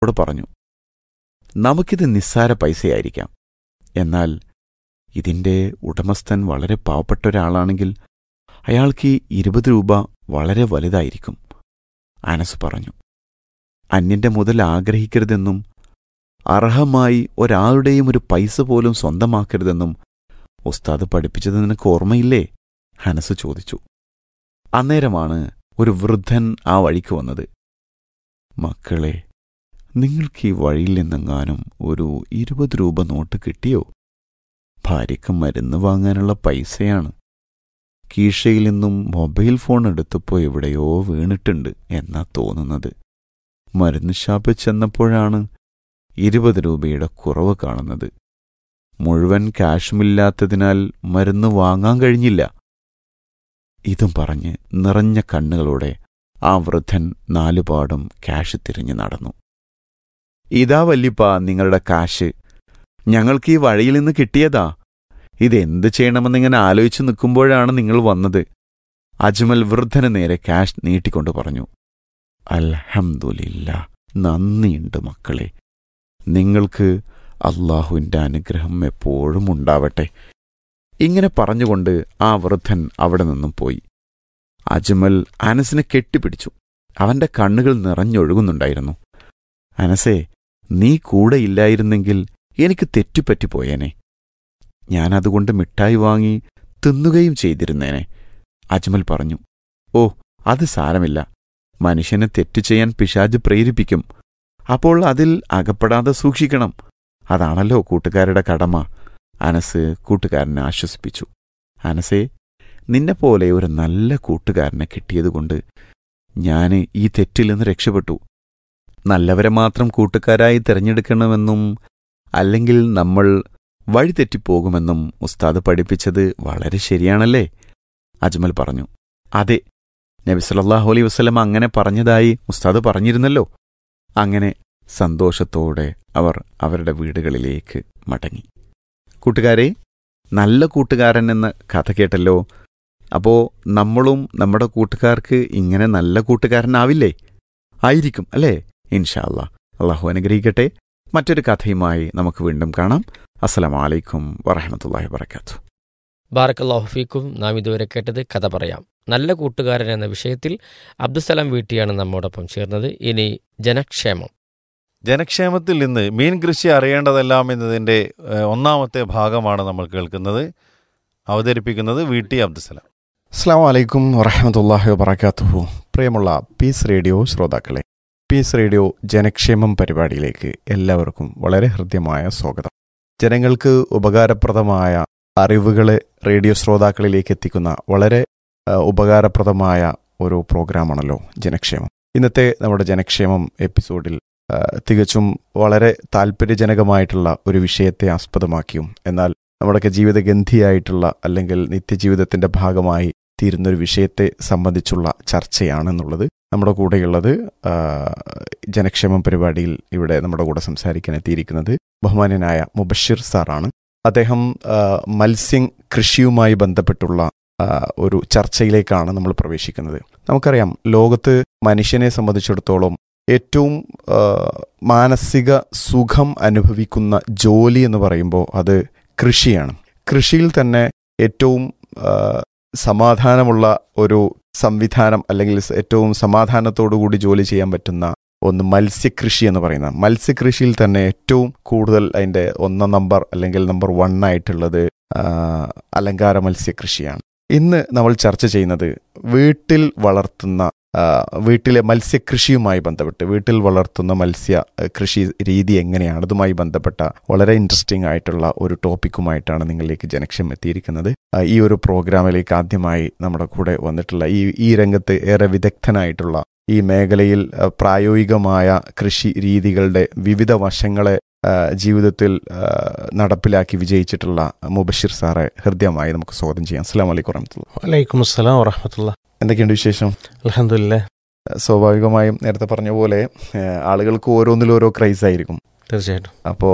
ോട് പറഞ്ഞു നമുക്കിത് നിസ്സാര പൈസയായിരിക്കാം എന്നാൽ ഇതിന്റെ ഉടമസ്ഥൻ വളരെ പാവപ്പെട്ട ഒരാളാണെങ്കിൽ അയാൾക്ക് ഈ ഇരുപത് രൂപ വളരെ വലുതായിരിക്കും അനസ് പറഞ്ഞു അന്യന്റെ മുതൽ ആഗ്രഹിക്കരുതെന്നും അർഹമായി ഒരാളുടെയും ഒരു പൈസ പോലും സ്വന്തമാക്കരുതെന്നും ഉസ്താദ് പഠിപ്പിച്ചത് നിനക്ക് ഓർമ്മയില്ലേ ഹനസ് ചോദിച്ചു അന്നേരമാണ് ഒരു വൃദ്ധൻ ആ വഴിക്ക് വന്നത് മക്കളെ നിങ്ങൾക്ക് ഈ വഴിയിൽ നിന്നെങ്ങാനും ഒരു ഇരുപത് രൂപ നോട്ട് കിട്ടിയോ ഭാര്യയ്ക്ക് മരുന്ന് വാങ്ങാനുള്ള പൈസയാണ് കീഷയിൽ നിന്നും മൊബൈൽ ഫോൺ എടുത്തപ്പോൾ എവിടെയോ വീണിട്ടുണ്ട് എന്നാ തോന്നുന്നത് മരുന്ന് ഷാപ്പിൽ ചെന്നപ്പോഴാണ് ഇരുപത് രൂപയുടെ കുറവ് കാണുന്നത് മുഴുവൻ കാശുമില്ലാത്തതിനാൽ മരുന്ന് വാങ്ങാൻ കഴിഞ്ഞില്ല ഇതും പറഞ്ഞ് നിറഞ്ഞ കണ്ണുകളോടെ ആ വൃദ്ധൻ നാലുപാടും കാശ് തിരിഞ്ഞു നടന്നു ഇതാ വല്യപ്പ നിങ്ങളുടെ കാശ് ഞങ്ങൾക്ക് ഈ വഴിയിൽ നിന്ന് കിട്ടിയതാ ഇതെന്ത് ചെയ്യണമെന്നിങ്ങനെ ആലോചിച്ചു നിൽക്കുമ്പോഴാണ് നിങ്ങൾ വന്നത് അജ്മൽ വൃദ്ധന് നേരെ കാഷ് നീട്ടിക്കൊണ്ട് പറഞ്ഞു അൽഹംദുലില്ല നന്ദിയുണ്ട് മക്കളെ നിങ്ങൾക്ക് അള്ളാഹുവിൻ്റെ അനുഗ്രഹം എപ്പോഴും ഉണ്ടാവട്ടെ ഇങ്ങനെ പറഞ്ഞുകൊണ്ട് ആ വൃദ്ധൻ അവിടെ നിന്നും പോയി അജ്മൽ അനസിനെ കെട്ടിപ്പിടിച്ചു അവന്റെ കണ്ണുകൾ നിറഞ്ഞൊഴുകുന്നുണ്ടായിരുന്നു അനസേ നീ കൂടെ ഇല്ലായിരുന്നെങ്കിൽ എനിക്ക് തെറ്റുപറ്റിപ്പോയേനെ ഞാനതുകൊണ്ട് മിഠായി വാങ്ങി തിന്നുകയും ചെയ്തിരുന്നേനെ അജ്മൽ പറഞ്ഞു ഓ അത് സാരമില്ല മനുഷ്യനെ തെറ്റു ചെയ്യാൻ പിശാജ് പ്രേരിപ്പിക്കും അപ്പോൾ അതിൽ അകപ്പെടാതെ സൂക്ഷിക്കണം അതാണല്ലോ കൂട്ടുകാരുടെ കടമ അനസ് കൂട്ടുകാരനെ ആശ്വസിപ്പിച്ചു അനസേ നിന്നെപ്പോലെ ഒരു നല്ല കൂട്ടുകാരനെ കിട്ടിയതുകൊണ്ട് ഞാൻ ഈ തെറ്റിൽ നിന്ന് രക്ഷപ്പെട്ടു നല്ലവരെ മാത്രം കൂട്ടുകാരായി തിരഞ്ഞെടുക്കണമെന്നും അല്ലെങ്കിൽ നമ്മൾ വഴിതെറ്റിപ്പോകുമെന്നും ഉസ്താദ് പഠിപ്പിച്ചത് വളരെ ശരിയാണല്ലേ അജ്മൽ പറഞ്ഞു അതെ നബി സല്ലല്ലാഹു അലൈഹി വസല്ലം അങ്ങനെ പറഞ്ഞതായി ഉസ്താദ് പറഞ്ഞിരുന്നല്ലോ അങ്ങനെ സന്തോഷത്തോടെ അവർ അവരുടെ വീടുകളിലേക്ക് മടങ്ങി കൂട്ടുകാരെ നല്ല കൂട്ടുകാരൻ എന്ന കഥ കേട്ടല്ലോ അപ്പോ നമ്മളും നമ്മുടെ കൂട്ടുകാർക്ക് ഇങ്ങനെ നല്ല കൂട്ടുകാരനാവില്ലേ ആയിരിക്കും അല്ലേ ഇൻഷാ അല്ലാ അള്ളാഹു അനുഗ്രഹിക്കട്ടെ മറ്റൊരു കഥയുമായി നമുക്ക് വീണ്ടും കാണാം അസ്സലാമലൈക്കും വറഹമത്തല്ലാഹി വബർക്കാത്തു ബാറക്കല്ലാഹു ഫീക്കും നാം ഇതുവരെ കേട്ടത് കഥ പറയാം നല്ല കൂട്ടുകാരൻ എന്ന വിഷയത്തിൽ അബ്ദുസലാം വീട്ടിയാണ് നമ്മോടൊപ്പം ചേർന്നത് ഇനി ജനക്ഷേമം ജനക്ഷേമത്തിൽ നിന്ന് മീൻ കൃഷി അറിയേണ്ടതെല്ലാം എന്നതിൻ്റെ ഏഹ്, ഒന്നാമത്തെ ഭാഗമാണ് നമ്മൾ കേൾക്കുന്നത് അവതരിപ്പിക്കുന്നത് വി ടി അബ്ദുസലാം അസ്സാം വലൈക്കും വറഹമത്തല്ലാഹി വബർക്കാത്തുഹു പ്രിയമുള്ള പീസ് റേഡിയോ ശ്രോതാക്കളെ പീസ് റേഡിയോ ജനക്ഷേമം പരിപാടിയിലേക്ക് എല്ലാവർക്കും വളരെ ഹൃദ്യമായ സ്വാഗതം ജനങ്ങൾക്ക് ഉപകാരപ്രദമായ അറിവുകളെ റേഡിയോ ശ്രോതാക്കളിലേക്ക് എത്തിക്കുന്ന വളരെ ആ, ഉപകാരപ്രദമായ ഒരു പ്രോഗ്രാമാണല്ലോ ജനക്ഷേമം ഇന്നത്തെ നമ്മുടെ ജനക്ഷേമം എപ്പിസോഡിൽ ആ, തികച്ചും വളരെ താല്പര്യജനകമായിട്ടുള്ള ഒരു വിഷയത്തെ ആസ്പദമാക്കിയും എന്നാൽ നമ്മുടെയൊക്കെ ജീവിതഗന്ധിയായിട്ടുള്ള അല്ലെങ്കിൽ നിത്യജീവിതത്തിന്റെ ഭാഗമായി തീരുന്നൊരു വിഷയത്തെ സംബന്ധിച്ചുള്ള ചർച്ചയാണെന്നുള്ളത് നമ്മുടെ കൂടെയുള്ളത് ആ, ജനക്ഷേമം പരിപാടിയിൽ ഇവിടെ നമ്മുടെ കൂടെ സംസാരിക്കാൻ എത്തിയിരിക്കുന്നത് ബഹുമാന്യനായ മുബഷിർ സാറാണ് അദ്ദേഹം ആ, മത്സ്യം കൃഷിയുമായി ബന്ധപ്പെട്ടുള്ള ആ, ഒരു ചർച്ചയിലേക്കാണ് നമ്മൾ പ്രവേശിക്കുന്നത് നമുക്കറിയാം ലോകത്ത് മനുഷ്യനെ സംബന്ധിച്ചിടത്തോളം ഏറ്റവും ആ, മാനസിക സുഖം അനുഭവിക്കുന്ന ജോലി എന്ന് പറയുമ്പോൾ അത് കൃഷിയാണ് കൃഷിയിൽ തന്നെ ഏറ്റവും ആ, സമാധാനമുള്ള ഒരു സംവിധാനം അല്ലെങ്കിൽ സ് ഏറ്റവും സമാധാനത്തോടുകൂടി ജോലി ചെയ്യാൻ പറ്റുന്ന ഒന്ന് മത്സ്യകൃഷി എന്ന് പറയുന്ന മത്സ്യകൃഷിയിൽ തന്നെ ഏറ്റവും കൂടുതൽ അതിൻ്റെ ഒന്നാം നമ്പർ അല്ലെങ്കിൽ നമ്പർ വൺ ആയിട്ടുള്ളത് ആ, അലങ്കാര മത്സ്യകൃഷിയാണ് ഇന്ന് നമ്മൾ ചർച്ച ചെയ്യുന്നത് വീട്ടിൽ വളർത്തുന്ന ആ, വീട്ടിലെ മത്സ്യകൃഷിയുമായി ബന്ധപ്പെട്ട് വീട്ടിൽ വളർത്തുന്ന മത്സ്യ ആ, കൃഷി രീതി എങ്ങനെയാണ് അതുമായി ബന്ധപ്പെട്ട വളരെ ഇൻട്രസ്റ്റിംഗ് ആയിട്ടുള്ള ഒരു ടോപ്പിക്കുമായിട്ടാണ് നിങ്ങളിലേക്ക് ജനക്ഷം എത്തിയിരിക്കുന്നത് ആ, ഈ ഒരു പ്രോഗ്രാമിലേക്ക് ആദ്യമായി നമ്മുടെ കൂടെ വന്നിട്ടുള്ള ഈ ഈ രംഗത്ത് ഏറെ വിദഗ്ധനായിട്ടുള്ള ഈ മേഖലയിൽ ആ, പ്രായോഗികമായ കൃഷി രീതികളുടെ വിവിധ വശങ്ങളെ ആ, ജീവിതത്തിൽ ആ, നടപ്പിലാക്കി വിജയിച്ചിട്ടുള്ള മുബഷിർ സാറെ ഹൃദ്യമായി നമുക്ക് സ്വാഗതം ചെയ്യാം അസ്സാം വലൈക്കും വറഹമത്തുള്ള വലൈക്കും അസ്സലാം വറഹമത്തുള്ള എന്തൊക്കെയുണ്ട് വിശേഷം അലഹമില്ല സ്വാഭാവികമായും നേരത്തെ പറഞ്ഞ പോലെ ഏഹ്, ആളുകൾക്ക് ഓരോന്നിലും ഓരോ ക്രൈസ് ആയിരിക്കും തീർച്ചയായിട്ടും അപ്പോൾ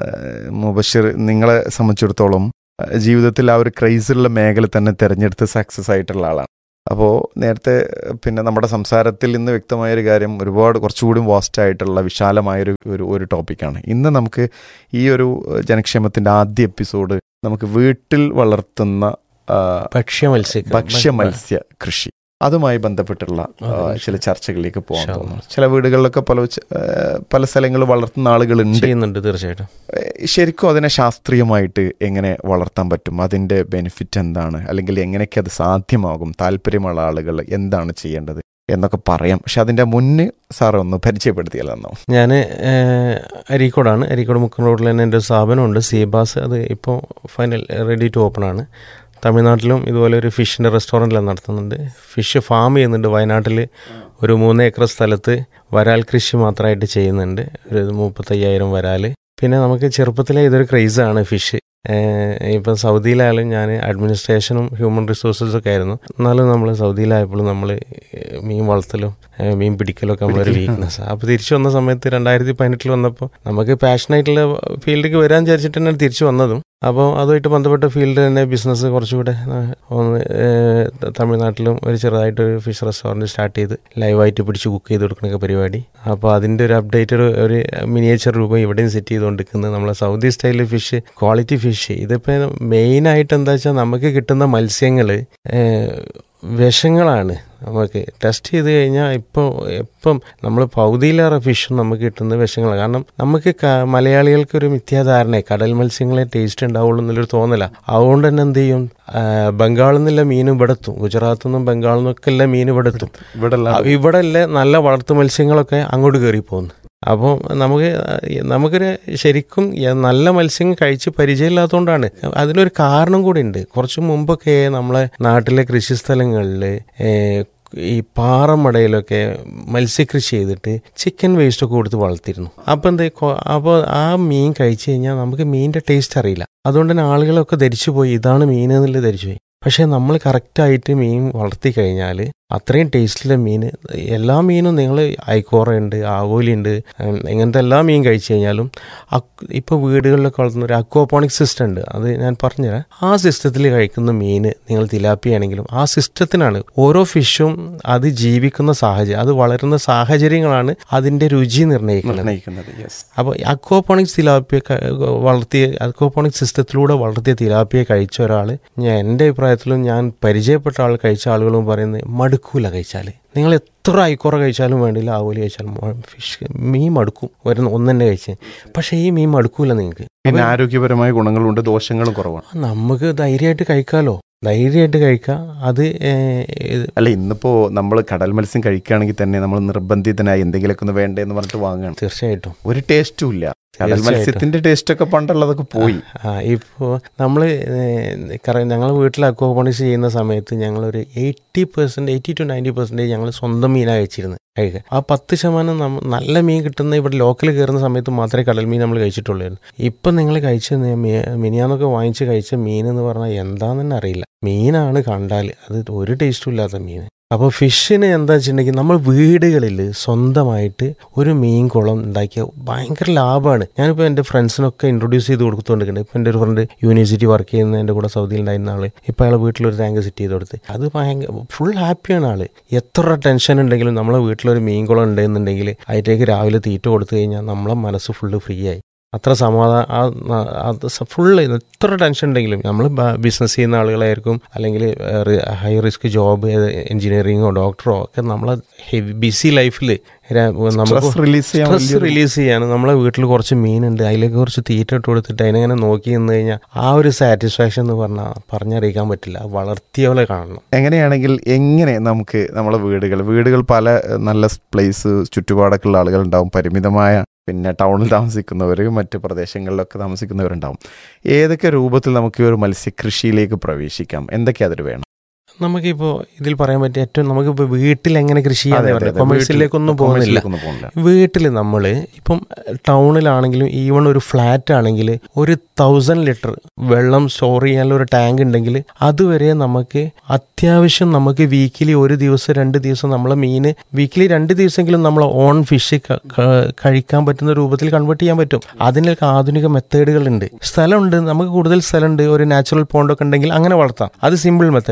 മുബഷിർ നിങ്ങളെ സംബന്ധിച്ചിടത്തോളം ഏഹ്, ജീവിതത്തിൽ ആ ഒരു ക്രൈസുള്ള മേഖല തന്നെ തിരഞ്ഞെടുത്ത് സക്സസ് ആയിട്ടുള്ള ആളാണ് അപ്പോൾ നേരത്തെ പിന്നെ നമ്മുടെ സംസാരത്തിൽ ഇന്ന് വ്യക്തമായൊരു കാര്യം ഒരുപാട് കുറച്ചുകൂടി വാസ്റ്റ് ആയിട്ടുള്ള വിശാലമായൊരു ഒരു ഒരു ടോപ്പിക്കാണ് ഇന്ന് നമുക്ക് ഈ ഒരു ജനക്ഷേമത്തിൻ്റെ ആദ്യ എപ്പിസോഡ് നമുക്ക് വീട്ടിൽ വളർത്തുന്ന ആ, ഭക്ഷ്യ മത്സ്യ ഭക്ഷ്യ മത്സ്യ കൃഷി അതുമായി ബന്ധപ്പെട്ടുള്ള ആ, അതെ. ചില ചർച്ചകളിലേക്ക് പോകാൻ ഇൻഷാ തോന്നുന്നു ചില വീടുകളിലൊക്കെ പല ച- ആ, പല സ്ഥലങ്ങളിൽ വളർത്തുന്ന ആളുകളുണ്ട് ചെയ്യുന്നുണ്ട് തീർച്ചയായിട്ടും ഏഹ് ശരിക്കും അതിനെ ശാസ്ത്രീയമായിട്ട് എങ്ങനെ വളർത്താൻ പറ്റും അതിൻ്റെ ബെനിഫിറ്റ് എന്താണ് അല്ലെങ്കിൽ എങ്ങനെയൊക്കെ അത് സാധ്യമാകും താല്പര്യമുള്ള ആളുകൾ എന്താണ് ചെയ്യേണ്ടത് എന്നൊക്കെ പറയാം പക്ഷെ അതിൻ്റെ മുന്നേ സാറ് ഒന്ന് പരിചയപ്പെടുത്തിയല്ലോ എന്നോ ഞാൻ അരീക്കോടാണ് അരീക്കോട് മുക്കം റോഡിൽ തന്നെ എൻ്റെ ഒരു സ്ഥാപനമുണ്ട് സീബാസ് അത് ഇപ്പോൾ ഫൈനൽ റെഡി ടു ഓപ്പൺ ആണ് തമിഴ്നാട്ടിലും ഇതുപോലെ ഒരു ഫിഷിൻ്റെ റെസ്റ്റോറൻറ്റിലാണ് നടത്തുന്നുണ്ട് ഫിഷ് ഫാം ചെയ്യുന്നുണ്ട് വയനാട്ടിൽ ഒരു മൂന്ന് ഏക്കർ സ്ഥലത്ത് വരാൽ കൃഷി മാത്രമായിട്ട് ചെയ്യുന്നുണ്ട് ഒരു മുപ്പത്തയ്യായിരം വരാൽ പിന്നെ നമുക്ക് ചെറുപ്പത്തിലെ ഇതൊരു ക്രൈസാണ് ഫിഷ് ഇപ്പം സൗദിയിലായാലും ഞാൻ അഡ്മിനിസ്ട്രേഷനും ഹ്യൂമൻ റിസോഴ്സസും ഒക്കെ ആയിരുന്നു എന്നാലും നമ്മൾ സൗദിയിലായപ്പോഴും നമ്മൾ മീൻ വളർത്തലും ഏഹ് മീൻ പിടിക്കലും ഒക്കെ നമ്മളൊരു വീക്ക്നെസ് അപ്പോൾ തിരിച്ചു വന്ന സമയത്ത് രണ്ടായിരത്തി പതിനെട്ടിൽ വന്നപ്പോൾ നമുക്ക് പാഷനായിട്ടുള്ള ഫീൽഡിലേക്ക് വരാൻ വിചാരിച്ചിട്ട് തന്നെയാണ് തിരിച്ചു വന്നതും അപ്പോൾ അതുമായിട്ട് ബന്ധപ്പെട്ട ഫീൽഡ് തന്നെ ബിസിനസ് കുറച്ചുകൂടെ ആ, ഒന്ന് ഏഹ്, ത- തമിഴ്നാട്ടിലും ഒരു ചെറുതായിട്ടൊരു ഫിഷ് റെസ്റ്റോറൻറ്റ് സ്റ്റാർട്ട് ചെയ്ത് ലൈവായിട്ട് പിടിച്ച് കുക്ക് ചെയ്ത് കൊടുക്കണൊക്കെ പരിപാടി അപ്പോൾ അതിൻ്റെ ഒരു അപ്ഡേറ്റഡ് ഒരു മിനിയേച്ചർ രൂപം ഇവിടെയും സെറ്റ് ചെയ്തുകൊണ്ടിരിക്കുന്നത് നമ്മളെ സൗദി സ്റ്റൈലിൽ ഫിഷ് ക്വാളിറ്റി ഫിഷ് ഇതിപ്പോൾ മെയിനായിട്ട് എന്താ വെച്ചാൽ നമുക്ക് കിട്ടുന്ന മത്സ്യങ്ങൾ വിഷങ്ങളാണ് നമുക്ക് ടെസ്റ്റ് ചെയ്ത് കഴിഞ്ഞാൽ ഇപ്പോൾ ഇപ്പം നമ്മൾ പൗതിയിലേറെ ഫിഷും നമുക്ക് കിട്ടുന്ന വിഷങ്ങളാണ് കാരണം നമുക്ക് ക- മലയാളികൾക്ക് ഒരു മിഥ്യാധാരണ കടൽ മത്സ്യങ്ങളെ ടേസ്റ്റ് ഉണ്ടാവുള്ളൂ എന്നുള്ളൊരു തോന്നല അതുകൊണ്ട് തന്നെ എന്ത് ചെയ്യും ആ, ബംഗാളിൽ നിന്നുള്ള മീനും ഇവിടെ എത്തും ഗുജറാത്തിൽ നിന്നും ബംഗാളിൽ നിന്നൊക്കെ ഉള്ള മീൻ ഇവിടെ എത്തും ഇവിടെ ആ, ഇവിടെ ഉള്ള നല്ല വളർത്തു മത്സ്യങ്ങളൊക്കെ അങ്ങോട്ട് കയറി പോകുന്നു അപ്പോൾ നമുക്ക് നമുക്കൊരു ശരിക്കും യ- നല്ല മത്സ്യം കഴിച്ച് പരിചയമില്ലാത്തതുകൊണ്ടാണ് അതിനൊരു കാരണം കൂടി ഉണ്ട് കുറച്ച് മുമ്പൊക്കെ നമ്മളെ നാട്ടിലെ കൃഷിസ്ഥലങ്ങളിൽ ഈ പാറമടയിലൊക്കെ മത്സ്യകൃഷി ചെയ്തിട്ട് ചിക്കൻ വേസ്റ്റ് ഒക്കെ കൊടുത്ത് വളർത്തിയിരുന്നു അപ്പം എന്ത് അപ്പോൾ ആ മീൻ കഴിച്ചു കഴിഞ്ഞാൽ നമുക്ക് മീനിൻ്റെ ടേസ്റ്റ് അറിയില്ല അതുകൊണ്ട് തന്നെ ആളുകളൊക്കെ ധരിച്ചു പോയി ഇതാണ് മീൻ എന്നുള്ളത് ധരിച്ചു പോയി പക്ഷേ നമ്മൾ കറക്റ്റായിട്ട് മീൻ വളർത്തി കഴിഞ്ഞാൽ അത്രയും ടേസ്റ്റിലെ മീൻ എല്ലാ മീനും നിങ്ങൾ ഐക്കോറയുണ്ട് ആവോലിയുണ്ട് ഉം, ഇങ്ങനത്തെ എല്ലാ മീൻ കഴിച്ചു കഴിഞ്ഞാലും ഇപ്പോൾ വീടുകളിലൊക്കെ വളർത്തുന്ന ഒരു അക്വാപോണിക് സിസ്റ്റം ഉണ്ട് അത് ഞാൻ പറഞ്ഞുതരാം ആ സിസ്റ്റത്തിൽ കഴിക്കുന്ന മീൻ നിങ്ങൾ തിലാപ്പിയാണെങ്കിലും ആ സിസ്റ്റത്തിനാണ് ഓരോ ഫിഷും അത് ജീവിക്കുന്ന സാഹചര്യം അത് വളരുന്ന സാഹചര്യങ്ങളാണ് അതിൻ്റെ രുചി നിർണ്ണയിക്കുന്നത് നിർണ്ണയിക്കുന്നത് യെസ് അപ്പോൾ അക്വാപോണിക്സ് തിലാപ്പിയ ക- വളർത്തിയ അക്വാപോണിക് സിസ്റ്റത്തിലൂടെ വളർത്തിയ തിലാപ്പിയെ കഴിച്ച ഒരാൾ ഞാൻ എൻ്റെ അഭിപ്രായത്തിലും ഞാൻ പരിചയപ്പെട്ട ആൾ കഴിച്ച ആളുകളും പറയുന്നത് മടുക്കൂല കഴിച്ചാൽ നിങ്ങൾ എത്ര ഐക്കോറ കഴിച്ചാലും വേണ്ടില്ല ആവോലി കഴിച്ചാലും മ- ഫിഷ് മീൻ മടുക്കും ഒരു ഒന്നെന്നെ കഴിച്ച് പക്ഷേ ഈ മീൻ മടുക്കൂല നിങ്ങൾക്ക് പിന്നെ ആരോഗ്യപരമായ ഗുണങ്ങളുണ്ട് ദോഷങ്ങളും കുറവാണ് നമുക്ക് ധൈര്യമായിട്ട് കഴിക്കാമല്ലോ ധൈര്യമായിട്ട് കഴിക്കാം അത് ഏഹ്, ഇത് അല്ല ഇന്നിപ്പോ നമ്മൾ കടൽ മത്സ്യം കഴിക്കുകയാണെങ്കിൽ തന്നെ നമ്മൾ നിർബന്ധിതനായി എന്തെങ്കിലുമൊക്കെ ഒന്ന് വേണ്ടേ എന്ന് പറഞ്ഞിട്ട് വാങ്ങുകയാണ് തീർച്ചയായിട്ടും ഒരു ടേസ്റ്റും ഇല്ല കടൽ തീർച്ചയായിട്ടും. മത്സ്യത്തിന്റെ ടേസ്റ്റ് ഒക്കെ പണ്ടുള്ളതൊക്കെ പോയി ആ ഇപ്പോൾ നമ്മൾ ഞങ്ങൾ വീട്ടിൽ അക്വാപോണിക്സ് ചെയ്യുന്ന സമയത്ത് ഞങ്ങളൊരു eighty percent eighty to ninety percentage ഞങ്ങൾ സ്വന്തം മീനാണ് കഴിച്ചിരുന്നത് കഴിക്കുക ആ പത്ത് ശതമാനം നമ്മ നല്ല മീൻ കിട്ടുന്ന ഇവിടെ ലോക്കൽ കയറുന്ന സമയത്ത് മാത്രമേ കടൽ മീൻ നമ്മൾ കഴിച്ചിട്ടുള്ളായിരുന്നു ഇപ്പം നിങ്ങൾ കഴിച്ച മീ- മീ- മിനിയാന്നൊക്കെ വാങ്ങിച്ച് കഴിച്ച മീൻ എന്ന് പറഞ്ഞാൽ എന്താണെന്ന് തന്നെ അറിയില്ല മീനാണ് കണ്ടാൽ അത് ഒരു ടേസ്റ്റും ഇല്ലാത്ത മീൻ അപ്പോൾ ഫിഷിന് എന്താ വെച്ചിട്ടുണ്ടെങ്കിൽ നമ്മൾ വീടുകളിൽ സ്വന്തമായിട്ട് ഒരു മീൻ കുളം ഉണ്ടാക്കിയ ഭയങ്കര ലാഭമാണ് ഞാനിപ്പോൾ എൻ്റെ ഫ്രണ്ട്സിനൊക്കെ ഇൻട്രൊഡ്യൂസ് ചെയ്ത് കൊടുത്തുകൊണ്ടിരിക്കുന്നുണ്ട് ഇപ്പോൾ എൻ്റെ ഒരു ഫ്രണ്ട് യൂണിവേഴ്സിറ്റി വർക്ക് ചെയ്യുന്ന എൻ്റെ കൂടെ സൗദിയിൽ ഉണ്ടായിരുന്ന ആൾ ഇപ്പോൾ അയാൾ വീട്ടിലൊരു ടാങ്ക് സെറ്റ് ചെയ്ത് കൊടുത്ത് അത് ഭയങ്കര ഫുൾ ഹാപ്പിയാണ് ആൾ എത്ര ടെൻഷൻ ഉണ്ടെങ്കിലും നമ്മളെ വീട്ടിലൊരു മീൻ കുളം ഉണ്ടെന്നുണ്ടെങ്കിൽ അതിലേക്ക് രാവിലെ തീറ്റ കൊടുത്തു കഴിഞ്ഞാൽ നമ്മളെ മനസ്സ് ഫുള്ള് ഫ്രീ ആയി അത്ര സമാധാനം അത് ഫുള്ള് എത്ര ടെൻഷൻ ഉണ്ടെങ്കിലും നമ്മൾ ബിസിനസ് ചെയ്യുന്ന ആളുകളായിരിക്കും അല്ലെങ്കിൽ ഹൈ റിസ്ക് ജോബ് എഞ്ചിനീയറിങ്ങോ ഡോക്ടറോ ഒക്കെ നമ്മളെ ഹെവി ബിസി ലൈഫിൽ നമുക്ക് സ്ട്രെസ് റിലീസ് ചെയ്യാൻ സ്ട്രെസ് വലിയൊരു- റിലീസ് ചെയ്യാണ് നമ്മളെ വീട്ടിൽ കുറച്ച് മീനുണ്ട് അതിലേക്ക് കുറച്ച് തീറ്റ ഇട്ട് കൊടുത്തിട്ട് അതിനെങ്ങനെ നോക്കി നിന്ന് കഴിഞ്ഞാൽ ആ ഒരു സാറ്റിസ്ഫാക്ഷൻ എന്ന് പറഞ്ഞാൽ പറഞ്ഞറിയിക്കാൻ പറ്റില്ല അത് വളർത്തിയവളെ കാണണം എങ്ങനെയാണെങ്കിൽ എങ്ങനെ നമുക്ക് നമ്മളെ വീടുകൾ വീടുകൾ പല ഏഹ്, നല്ല പ്ലേസ് ചുറ്റുപാടൊക്കെ ഉള്ള ആളുകൾ ഉണ്ടാവും പരിമിതമായ പിന്നെ ടൗണിൽ താമസിക്കുന്നവർ മറ്റ് പ്രദേശങ്ങളിലൊക്കെ താമസിക്കുന്നവരുണ്ടാവും ഏതൊക്കെ രൂപത്തിൽ നമുക്ക് ഈ ഒരു മത്സ്യകൃഷിയിലേക്ക് പ്രവേശിക്കാം എന്തൊക്കെ അതിൽ വേണം നമുക്കിപ്പോൾ ഇതിൽ പറയാൻ പറ്റിയ ഏറ്റവും നമുക്കിപ്പോൾ വീട്ടിൽ എങ്ങനെ കൃഷി അതെ, ചെയ്യാൻ അതെ, അതെ. കൊമേഴ്സിലേക്കൊന്നും വീട്ടിൽ- പോകുന്നില്ല കൊമേഴ്സിലേക്കൊന്നും പോകുന്നില്ല വീട്ടിൽ നമ്മൾ ഇപ്പം ടൗണിലാണെങ്കിലും ഈവൺ ഒരു ഫ്ലാറ്റ് ആണെങ്കിൽ ഒരു തൗസൻഡ് ലിറ്റർ വെള്ളം സ്റ്റോർ ചെയ്യാനുള്ള ഒരു ടാങ്ക് ഉണ്ടെങ്കിൽ അതുവരെ നമുക്ക് അത്യാവശ്യം നമുക്ക് വീക്കിലി ഒരു ദിവസം രണ്ട് ദിവസം നമ്മളെ മീന് വീക്കിലി രണ്ട് ദിവസമെങ്കിലും നമ്മൾ ഓൺ ഫിഷ് കഴിക്കാൻ പറ്റുന്ന രൂപത്തിൽ കൺവേർട്ട് ചെയ്യാൻ പറ്റും അതിനൊക്കെ ആധുനിക മെത്തേഡുകളുണ്ട് സ്ഥലമുണ്ട് നമുക്ക് കൂടുതൽ സ്ഥലമുണ്ട് ഒരു നാച്ചുറൽ പോണ്ടൊക്കെ ഉണ്ടെങ്കിൽ അങ്ങനെ വളർത്താം അത് സിമ്പിൾ മെത്തേഡാണ് പിന്നെ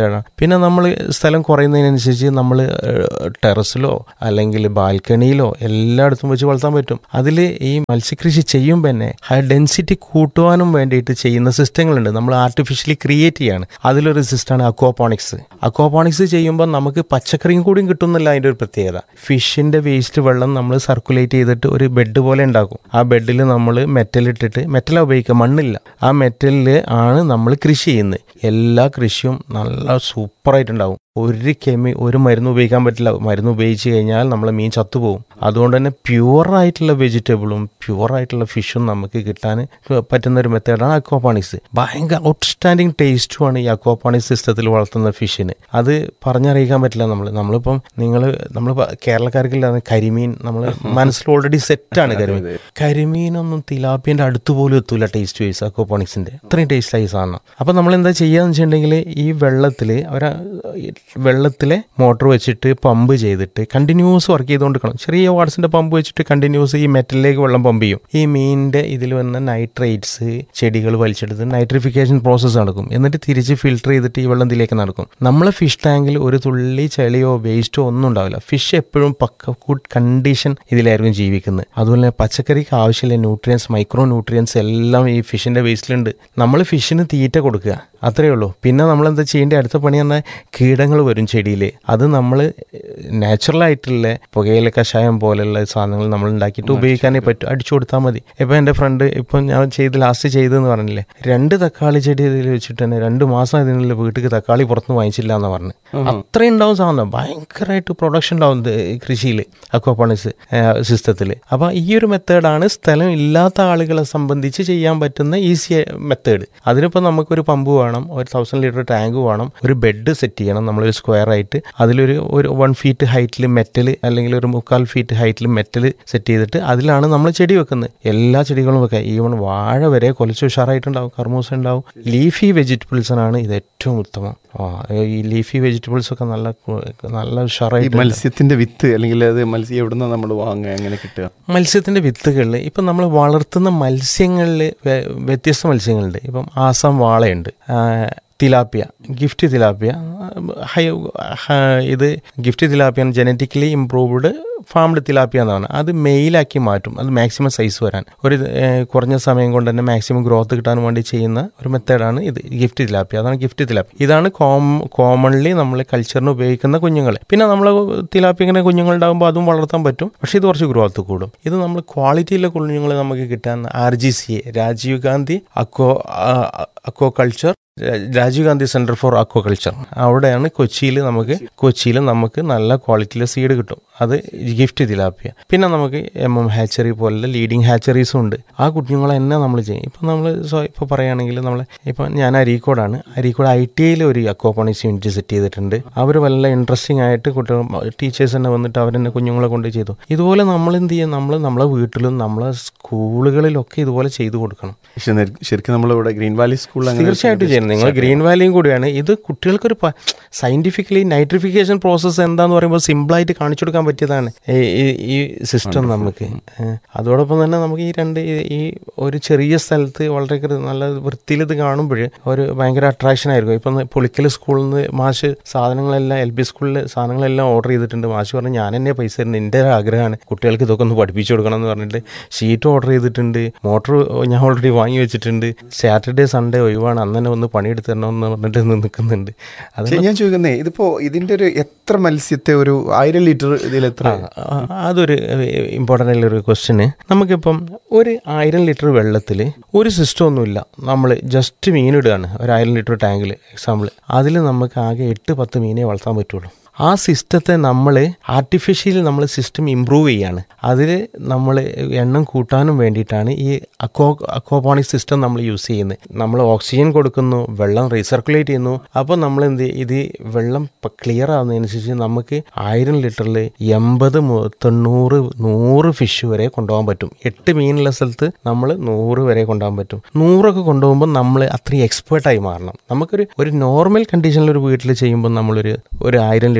പിന്നെ നമ്മൾ സ്ഥലം കുറയുന്നതിനനുസരിച്ച് നമ്മൾ ടെറസിലോ അല്ലെങ്കിൽ ബാൽക്കണിയിലോ എല്ലായിടത്തും വെച്ച് വളർത്താൻ പറ്റും അതിൽ ഈ മത്സ്യകൃഷി ചെയ്യുമ്പോൾ തന്നെ ഹൈ ഡെൻസിറ്റി കൂട്ടുവാനും വേണ്ടിയിട്ട് ചെയ്യുന്ന സിസ്റ്റങ്ങളുണ്ട് നമ്മൾ ആർട്ടിഫിഷ്യലി ക്രിയേറ്റ് ചെയ്യാണ് അതിലൊരു സിസ്റ്റമാണ് അക്വാപോണിക്സ് അക്വാപോണിക്സ് ചെയ്യുമ്പോൾ നമുക്ക് പച്ചക്കറിയും കൂടിയും കിട്ടുന്നില്ല അതിൻ്റെ ഒരു പ്രത്യേകത ഫിഷിൻ്റെ വേസ്റ്റ് വെള്ളം നമ്മൾ സർക്കുലേറ്റ് ചെയ്തിട്ട് ഒരു ബെഡ് പോലെ ഉണ്ടാക്കും ആ ബെഡിൽ നമ്മൾ മെറ്റലിട്ടിട്ട് മെറ്റലാണ് ഉപയോഗിക്കുക മണ്ണില്ല ആ മെറ്റലിൽ ആണ് നമ്മൾ കൃഷി ചെയ്യുന്നത് എല്ലാ കൃഷിയും നല്ല സൂപ്പറായിട്ടുണ്ടാവും ഒരു കെമി ഒരു മരുന്ന് ഉപയോഗിക്കാൻ പറ്റില്ല മരുന്ന് ഉപയോഗിച്ച് കഴിഞ്ഞാൽ നമ്മളെ മീൻ ചത്തുപോകും അതുകൊണ്ട് തന്നെ പ്യുവറായിട്ടുള്ള വെജിറ്റബിളും പ്യുവറായിട്ടുള്ള ഫിഷും നമുക്ക് കിട്ടാൻ പറ്റുന്ന ഒരു മെത്തേഡാണ് അക്വാപാണിക്സ് ഭയങ്കര ഔട്ട്സ്റ്റാൻഡിങ് ടേസ്റ്റുമാണ് ഈ അക്വാപാണിക്സ് സിസ്റ്റത്തിൽ വളർത്തുന്ന ഫിഷിന് അത് പറഞ്ഞറിയിക്കാൻ പറ്റില്ല നമ്മൾ നമ്മളിപ്പം നിങ്ങൾ നമ്മൾ കേരളക്കാർക്കില്ലാതെ കരിമീൻ നമ്മൾ മനസ്സിൽ ഓൾറെഡി സെറ്റാണ് കരിമീൻ കരിമീനൊന്നും തിലാപ്പിൻ്റെ അടുത്ത് പോലും എത്തൂല ടേസ്റ്റ് വൈസ് അക്വാപോണിക്സിൻ്റെ അത്രയും ടേസ്റ്റായി സാധനം അപ്പം നമ്മൾ എന്താ ചെയ്യുകയെന്ന് വെച്ചിട്ടുണ്ടെങ്കിൽ ഈ വെള്ളത്തിൽ അവർ വെള്ളത്തിലെ മോട്ടോർ വെച്ചിട്ട് പമ്പ് ചെയ്തിട്ട് കണ്ടിന്യൂസ് വർക്ക് ചെയ്തുകൊണ്ടിരിക്കണം ചെറിയ വാട്സിൻ്റെ പമ്പ് വെച്ചിട്ട് കണ്ടിന്യൂസ് ഈ മെറ്റലിലേക്ക് വെള്ളം പമ്പ് ചെയ്യും ഈ മീനിൻ്റെ ഇതിൽ വന്ന നൈട്രേറ്റ്സ് ചെടികൾ വലിച്ചെടുത്ത് നൈട്രിഫിക്കേഷൻ പ്രോസസ്സ് നടക്കും എന്നിട്ട് തിരിച്ച് ഫിൽട്ടർ ചെയ്തിട്ട് ഈ വെള്ളം ഇതിലേക്ക് നടക്കും നമ്മളെ ഫിഷ് ടാങ്കിൽ ഒരു തുള്ളി ചെളിയോ വേസ്റ്റോ ഒന്നും ഉണ്ടാവില്ല ഫിഷ് എപ്പോഴും പക്ക ഗുഡ് കണ്ടീഷൻ ഇതിലായിരിക്കും ജീവിക്കുന്നത് അതുപോലെ തന്നെ പച്ചക്കറിക്ക് ആവശ്യമില്ല ന്യൂട്രിയൻസ് മൈക്രോ ന്യൂട്രിയൻസ് എല്ലാം ഈ ഫിഷിൻ്റെ വേസ്റ്റിലുണ്ട് നമ്മൾ ഫിഷിന് തീറ്റ കൊടുക്കുക അത്രയേ ഉള്ളൂ പിന്നെ നമ്മൾ എന്താ ചെയ്യേണ്ടത് അടുത്ത പണി പറഞ്ഞാൽ കീടങ്ങൾ വരും ചെടിയിൽ അത് നമ്മൾ നാച്ചുറലായിട്ടുള്ള പുകയില കഷായം പോലെയുള്ള സാധനങ്ങൾ നമ്മൾ ഉണ്ടാക്കിയിട്ട് ഉപയോഗിക്കാനേ പറ്റും അടിച്ചു കൊടുത്താൽ മതി ഇപ്പം എൻ്റെ ഫ്രണ്ട് ഇപ്പം ഞാൻ ചെയ്ത് ലാസ്റ്റ് ചെയ്തെന്ന് പറഞ്ഞില്ലേ രണ്ട് തക്കാളി ചെടി ഇതിൽ വെച്ചിട്ട് തന്നെ രണ്ട് മാസം ഇതിനുള്ള വീട്ടിൽ തക്കാളി പുറത്തുനിന്ന് വാങ്ങിച്ചില്ല എന്ന് പറഞ്ഞു അത്രയും ഉണ്ടാവും സാധനം ഭയങ്കരമായിട്ട് പ്രൊഡക്ഷൻ ഉണ്ടാവും കൃഷിയിൽ അക്വാപോണിക്സ് സിസ്റ്റത്തിൽ അപ്പോൾ ഈ ഒരു മെത്തേഡാണ് സ്ഥലം ഇല്ലാത്ത ആളുകളെ സംബന്ധിച്ച് ചെയ്യാൻ പറ്റുന്ന ഈസി മെത്തേഡ് അതിനിപ്പോൾ നമുക്കൊരു പമ്പ് വേണം ഒരു തൗസൻഡ് ലിറ്റർ ടാങ്ക് വേണം ഒരു ബെഡ് സെറ്റ് ചെയ്യണം നമ്മളൊരു സ്ക്വയർ ആയിട്ട് അതിലൊരു ഒരു വൺ ഫീറ്റ് ഹൈറ്റിൽ മെറ്റൽ അല്ലെങ്കിൽ ഒരു മുക്കാൽ ഫീറ്റ് ഹൈറ്റിൽ മെറ്റൽ സെറ്റ് ചെയ്തിട്ട് അതിലാണ് നമ്മൾ ചെടി വെക്കുന്നത് എല്ലാ ചെടികളും വെക്കുക ഈവൺ വാഴ വരെ കൊലച്ച് ഉഷാറായിട്ടുണ്ടാവും കർമൂസ ഉണ്ടാവും ലീഫി വെജിറ്റബിൾസിനാണ് ഇത് ഏറ്റവും ഉത്തമം ആ ഈ ലീഫി വെജിറ്റബിൾസ് ഒക്കെ നല്ല കു- നല്ല ഈ ഉഷാറായിട്ട് മത്സ്യത്തിന്റെ വിത്ത് അല്ലെങ്കിൽ അത് മത്സ്യം എവിടുന്ന നമ്മൾ വാങ്ങുക എങ്ങനെ കിട്ടുക മത്സ്യത്തിൻ്റെ വിത്തുകളിൽ ഇപ്പം നമ്മൾ വളർത്തുന്ന മത്സ്യങ്ങളിൽ വ്യ- വ്യത്യസ്ത മത്സ്യങ്ങളുണ്ട് ഇപ്പം ആസാം വാളയുണ്ട് ആ, തിലാപ്പിയ ഗിഫ്റ്റ് തിലാപ്പിയ ഹൈ ഹ- ഇത് GIFT tilapia genetically improved farmed tilapia എന്നാണ് അത് മെയിലാക്കി മാറ്റും അത് മാക്സിമം സൈസ് വരാൻ ഒരു ഏഹ്, കുറഞ്ഞ സമയം കൊണ്ട് തന്നെ മാക്സിമം ഗ്രോത്ത് കിട്ടാൻ വേണ്ടി ചെയ്യുന്ന ഒരു മെത്തേഡാണ് ഇത് ഗിഫ്റ്റ് തിലാപ്പിയ അതാണ് ഗിഫ്റ്റ് തിലാപ്പി ഇതാണ് കോം കോമൺലി നമ്മൾ കൾച്ചറിന് ഉപയോഗിക്കുന്ന കുഞ്ഞുങ്ങൾ പിന്നെ നമ്മൾ തിലാപ്പി ഇങ്ങനെ കുഞ്ഞുങ്ങളുണ്ടാകുമ്പോൾ അതും വളർത്താൻ പറ്റും പക്ഷേ ഇത് കുറച്ച് ഗ്രോത്ത് കൂടും ഇത് നമ്മൾ ക്വാളിറ്റിയിലെ കുഞ്ഞുങ്ങൾ നമുക്ക് കിട്ടാൻ R G C A Rajiv Gandhi aqua Rajiv Gandhi centre for aquaculture അവിടെയാണ് കൊച്ചിയിൽ നമുക്ക് കൊച്ചിയിൽ നമുക്ക് നല്ല ക്വാളിറ്റിയിലെ സീഡ് കിട്ടും അത് ഗിഫ്റ്റ് തിലാപ്പിയ പിന്നെ നമുക്ക് എം എം ഹാച്ചറി പോലുള്ള ലീഡിങ് ഹാച്ചറീസും ഉണ്ട് ആ കുഞ്ഞുങ്ങളെ തന്നെ നമ്മൾ ചെയ്യും ഇപ്പം നമ്മൾ ഇപ്പോൾ പറയുകയാണെങ്കിൽ നമ്മൾ ഇപ്പം ഞാൻ അരീക്കോടാണ് അരീക്കോട് ഐ ടി ഐയിൽ ഒരു അക്വാപോണിക്സ് യൂണിറ്റ് സെറ്റ് ചെയ്തിട്ടുണ്ട് അവർ വല്ല ഇൻട്രസ്റ്റിംഗ് ആയിട്ട് കുട്ടികൾ ടീച്ചേഴ്സ് തന്നെ വന്നിട്ട് അവരെന്നെ കുഞ്ഞുങ്ങളെ കൊണ്ട് ചെയ്തു ഇതുപോലെ നമ്മൾ എന്ത് ചെയ്യും നമ്മൾ നമ്മളെ വീട്ടിലും നമ്മളെ സ്കൂളുകളിലൊക്കെ ഇതുപോലെ ചെയ്തു കൊടുക്കണം പക്ഷെ നെ- ശരിക്കും നമ്മളിവിടെ ഗ്രീൻ വാലി സ്കൂളിൽ അങ്ങനെ തീർച്ചയായിട്ടും ചെയ്യണം നിങ്ങൾ ഗ്രീൻ വാലിയും കൂടിയാണ് ഇത് കുട്ടികൾക്കൊരു സയന്റിഫിക്കലി നൈട്രിഫിക്കേഷൻ പ്രോസസ്സ് എന്താന്ന് പറയുമ്പോൾ സിമ്പിളായിട്ട് കാണിച്ചു കൊടുക്കാൻ പറ്റിയതാണ് ഈ- ഈ- ഈ സിസ്റ്റം നമുക്ക് ഏഹ് അതോടൊപ്പം തന്നെ നമുക്ക് ഈ രണ്ട് ഈ- ഈ ഒരു ചെറിയ സ്ഥലത്ത് വളരെ കൃ- നല്ല വൃത്തിയിൽ ഇത് കാണുമ്പോൾ ഒരു ഭയങ്കര അട്രാക്ഷൻ ആയിരിക്കും ഇപ്പം പുളിക്കൽ സ്കൂളിൽ നിന്ന് മാഷ് സാധനങ്ങളെല്ലാം എൽ പി സ്കൂളിൽ സാധനങ്ങളെല്ലാം ഓർഡർ ചെയ്തിട്ടുണ്ട് മാഷ് പറഞ്ഞു ഞാൻ എന്നെ പൈസ തരുന്നത് എൻ്റെ ഒരു ആഗ്രഹമാണ് കുട്ടികൾക്ക് ഇതൊക്കെ ഒന്ന് പഠിപ്പിച്ചു കൊടുക്കണം എന്ന് പറഞ്ഞിട്ട് ഷീറ്റ് ഓർഡർ ചെയ്തിട്ടുണ്ട് മോട്ടർ ഞാൻ ഓൾറെഡി വാങ്ങി വെച്ചിട്ടുണ്ട് സാറ്റർഡേ സൺഡേ ഒഴിവാണ് അന്ന് തന്നെ ഒന്ന് പണിയെടുത്ത് തരണമെന്ന് പറഞ്ഞിട്ട് ഇന്ന് നിൽക്കുന്നുണ്ട് അത് പക്ഷേ ഞാൻ ചോദിക്കുന്നേ ഇതിപ്പോ ഇതിന്റെ ഒരു എത്ര മത്സ്യത്തെ ഒരു ആയിരം ലിറ്റർ ഇതിൽ എത്ര ആ, അതൊരു ഇമ്പോർട്ടൻ്റ് ആയിട്ടുള്ള ഒരു ക്വസ്റ്റ്യന് നമുക്കിപ്പം ഒരു ആയിരം ലിറ്റർ വെള്ളത്തിൽ ഒരു സിസ്റ്റം ഒന്നുമില്ല നമ്മൾ ജസ്റ്റ് മീനിടുകയാണ് ഒരു ആയിരം ലിറ്റർ ടാങ്കിൽ എക്സാമ്പിൾ അതിൽ നമുക്ക് ആകെ എട്ട് പത്ത് മീനെ വളർത്താൻ പറ്റുള്ളൂ ആ സിസ്റ്റത്തെ നമ്മൾ ആർട്ടിഫിഷ്യലി നമ്മൾ സിസ്റ്റം ഇമ്പ്രൂവ് ചെയ്യാണ് അതിൽ നമ്മൾ എണ്ണം കൂട്ടാനും വേണ്ടിയിട്ടാണ് ഈ അക്വോ അക്വാപോണിക് സിസ്റ്റം നമ്മൾ യൂസ് ചെയ്യുന്നത് നമ്മൾ ഓക്സിജൻ കൊടുക്കുന്നു വെള്ളം റീസർക്കുലേറ്റ് ചെയ്യുന്നു അപ്പോൾ നമ്മൾ എന്ത് ചെയ്യും? ഇത് വെള്ളം ക്ലിയർ ആവുന്നതനുസരിച്ച് നമുക്ക് ആയിരം ലിറ്ററിൽ എൺപത് മു- തൊണ്ണൂറ് നൂറ് ഫിഷ് വരെ കൊണ്ടുപോകാൻ പറ്റും എട്ട് മീനുള്ള സ്ഥലത്ത് നമ്മൾ നൂറ് വരെ കൊണ്ടുപോകാൻ പറ്റും നൂറൊക്കെ കൊണ്ടുപോകുമ്പോൾ നമ്മൾ അത്രയും എക്സ്പേർട്ടായി മാറണം നമുക്കൊരു ഒരു നോർമൽ കണ്ടീഷനിൽ ഒരു വീട്ടിൽ ചെയ്യുമ്പോൾ നമ്മളൊരു ഒരു ആയിരം ലിറ്റർ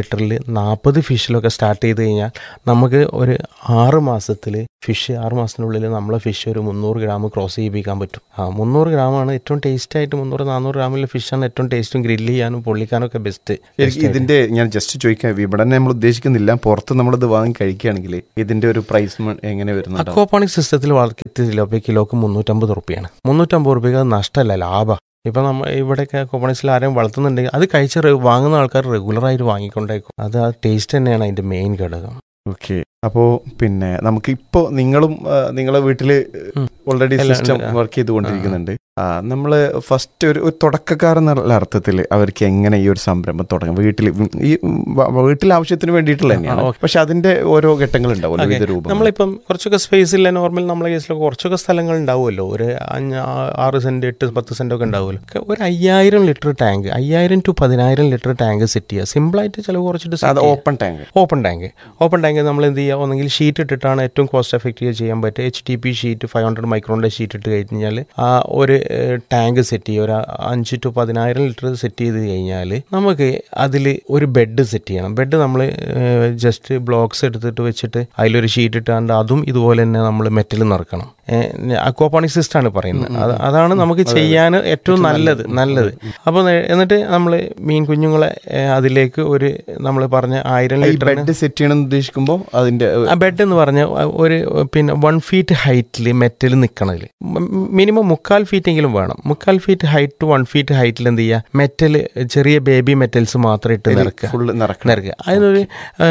ലിറ്ററിൽ നാൽപ്പത് ഫിഷിലൊക്കെ സ്റ്റാർട്ട് ചെയ്ത് കഴിഞ്ഞാൽ നമുക്ക് ഒരു ആറ് മാസത്തിൽ ഫിഷ് ആറ് മാസത്തിനുള്ളിൽ നമ്മളെ ഫിഷ് ഒരു മുന്നൂറ് ഗ്രാം ക്രോസ് ചെയ്യിപ്പിക്കാൻ പറ്റും ആ മുന്നൂറ് ഗ്രാമാണ് ഏറ്റവും ടേസ്റ്റ് ആയിട്ട് മുന്നൂറ് നാനൂറ് ഗ്രാമിലെ ഫിഷാണ് ഏറ്റവും ടേസ്റ്റും ഗ്രില്ല് ചെയ്യാനും പൊള്ളിക്കാനും ഒക്കെ ബെസ്റ്റ് എനിക്ക് ഇതിന്റെ ഞാൻ ജസ്റ്റ് ചോദിക്കാം വിപണനം നമ്മൾ ഉദ്ദേശിക്കുന്നില്ല പുറത്ത് നമ്മളിത് വാങ്ങി കഴിക്കുകയാണെങ്കിൽ ഇതിന്റെ ഒരു പ്രൈസ് എങ്ങനെ വരുന്നുണ്ടോ അക്വാപോണിക് സിസ്റ്റത്തിൽ വളർത്തിയ കിലോക്ക് മുന്നൂറ്റമ്പത് റുപ്യാണ് മുന്നൂറ്റമ്പത് റുപ്യക്ക് അത് നഷ്ടമല്ല ലാഭം ഇപ്പം നമ്മൾ ഇവിടെയൊക്കെ അക്വാപോണിക്സിൽ ആരെയും വളർത്തുന്നുണ്ടെങ്കിൽ അത് കഴിച്ച് റെ- വാങ്ങുന്ന ആൾക്കാർ റെഗുലറായിട്ട് വാങ്ങിക്കൊണ്ടേക്കും അത് ആ ടേസ്റ്റ് തന്നെയാണ് അതിൻ്റെ മെയിൻ ഘടകം ഓക്കെ അപ്പോ പിന്നെ നമുക്ക് ഇപ്പോ നിങ്ങളും ആ, നിങ്ങളെ വീട്ടില് ഉം. ഓൾറെഡി എല്ലാം സിസ്റ്റം ഉണ്ട്. ആ. വർക്ക് ചെയ്തുകൊണ്ടിരിക്കുന്നുണ്ട് ആ നമ്മള് ഫസ്റ്റ് ഒരു ഒരു തുടക്കക്കാരെന്നുള്ള അർത്ഥത്തിൽ അവർക്ക് എങ്ങനെ ഈ ഒരു സംരംഭം തുടങ്ങാം വീട്ടിൽ ഈ വ- വീട്ടിലെ ആവശ്യത്തിന് വേണ്ടിയിട്ടുള്ള തന്നെയാണ് ആ, ഓക്കേ. പക്ഷെ അതിന്റെ ഓരോ ഘട്ടങ്ങൾ ഉണ്ടാവുമല്ലോ ഓക്കേ. വിവിധ രൂപം നമ്മളിപ്പം കുറച്ചൊക്കെ സ്പേസ് ഇല്ല നോർമൽ നമ്മളെ കേസിലൊക്കെ കുറച്ചൊക്കെ സ്ഥലങ്ങൾ ഉണ്ടാവുമല്ലോ ഒരു അഞ്ച് ആ- ആറ് സെന്റ് എട്ട് പത്ത് സെന്റ് ഒക്കെ ഉണ്ടാവുമല്ലോ ഒക്കെ ഒരു അയ്യായിരം ലിറ്റർ ടാങ്ക് അയ്യായിരം ടു പതിനായിരം ലിറ്റർ ടാങ്ക് സെറ്റ് ചെയ്യുക സിമ്പിളായിട്ട് ചിലവ് കുറച്ചിട്ട് set അത് ചെയ്യുക. Open tank open tank open tank നമ്മൾ എന്ത് ചെയ്യുക ഒന്നെങ്കിൽ ഷീറ്റ് ഇട്ടിട്ടാണ് ഏറ്റവും കോസ്റ്റ് എഫക്റ്റീവ് ചെയ്യാൻ പറ്റുക H T P sheet five hundred മൈക്രോണിൻ്റെ ഷീറ്റ് ഇട്ട് കഴിഞ്ഞാൽ ആ ഒരു ടാങ്ക് സെറ്റ് ചെയ്യുക ഒരു അഞ്ച് ടു പതിനായിരം ലിറ്റർ സെറ്റ് ചെയ്ത് കഴിഞ്ഞാൽ നമുക്ക് അതിൽ ഒരു ബെഡ് സെറ്റ് ചെയ്യണം ബെഡ് നമ്മൾ ജസ്റ്റ് ബ്ലോക്സ് എടുത്തിട്ട് വെച്ചിട്ട് അതിലൊരു ഷീറ്റ് ഇട്ടാണ്ട് അതും ഇതുപോലെ തന്നെ നമ്മൾ മെറ്റൽ നിറക്കണം അക്വാപോണിക് സിസ്റ്റാണ് പറയുന്നത് അത് അതാണ് നമുക്ക് ചെയ്യാൻ ഏറ്റവും നല്ലത് നല്ലത് അപ്പോൾ എന്നിട്ട് നമ്മൾ മീൻ കുഞ്ഞുങ്ങളെ ഏ, അതിലേക്ക് ഒരു നമ്മൾ പറഞ്ഞ ആയിരം ഈ ലിറ്ററിന് ബെഡ് സെറ്റ് ചെയ്യണം ഉദ്ദേശിക്കുമ്പോൾ അതിന്റെ ആ ബെഡ് എന്ന് പറഞ്ഞ ഒരു പിന്നെ വൺ ഫീറ്റ് ഹൈറ്റിൽ മെറ്റൽ നിൽക്കണതിൽ മിനിമം മുക്കാൽ ഫീറ്റ് എങ്കിലും വേണം മുക്കാൽ feet height to one feet ഹൈറ്റിൽ എന്ത് ചെയ്യുക മെറ്റൽ ചെറിയ ബേബി മെറ്റൽസ് മാത്രം ഇട്ട് നിറക്കുക ഫുള്ള് നിറക്കണം നിറക്കുക അതിനൊരു ആ,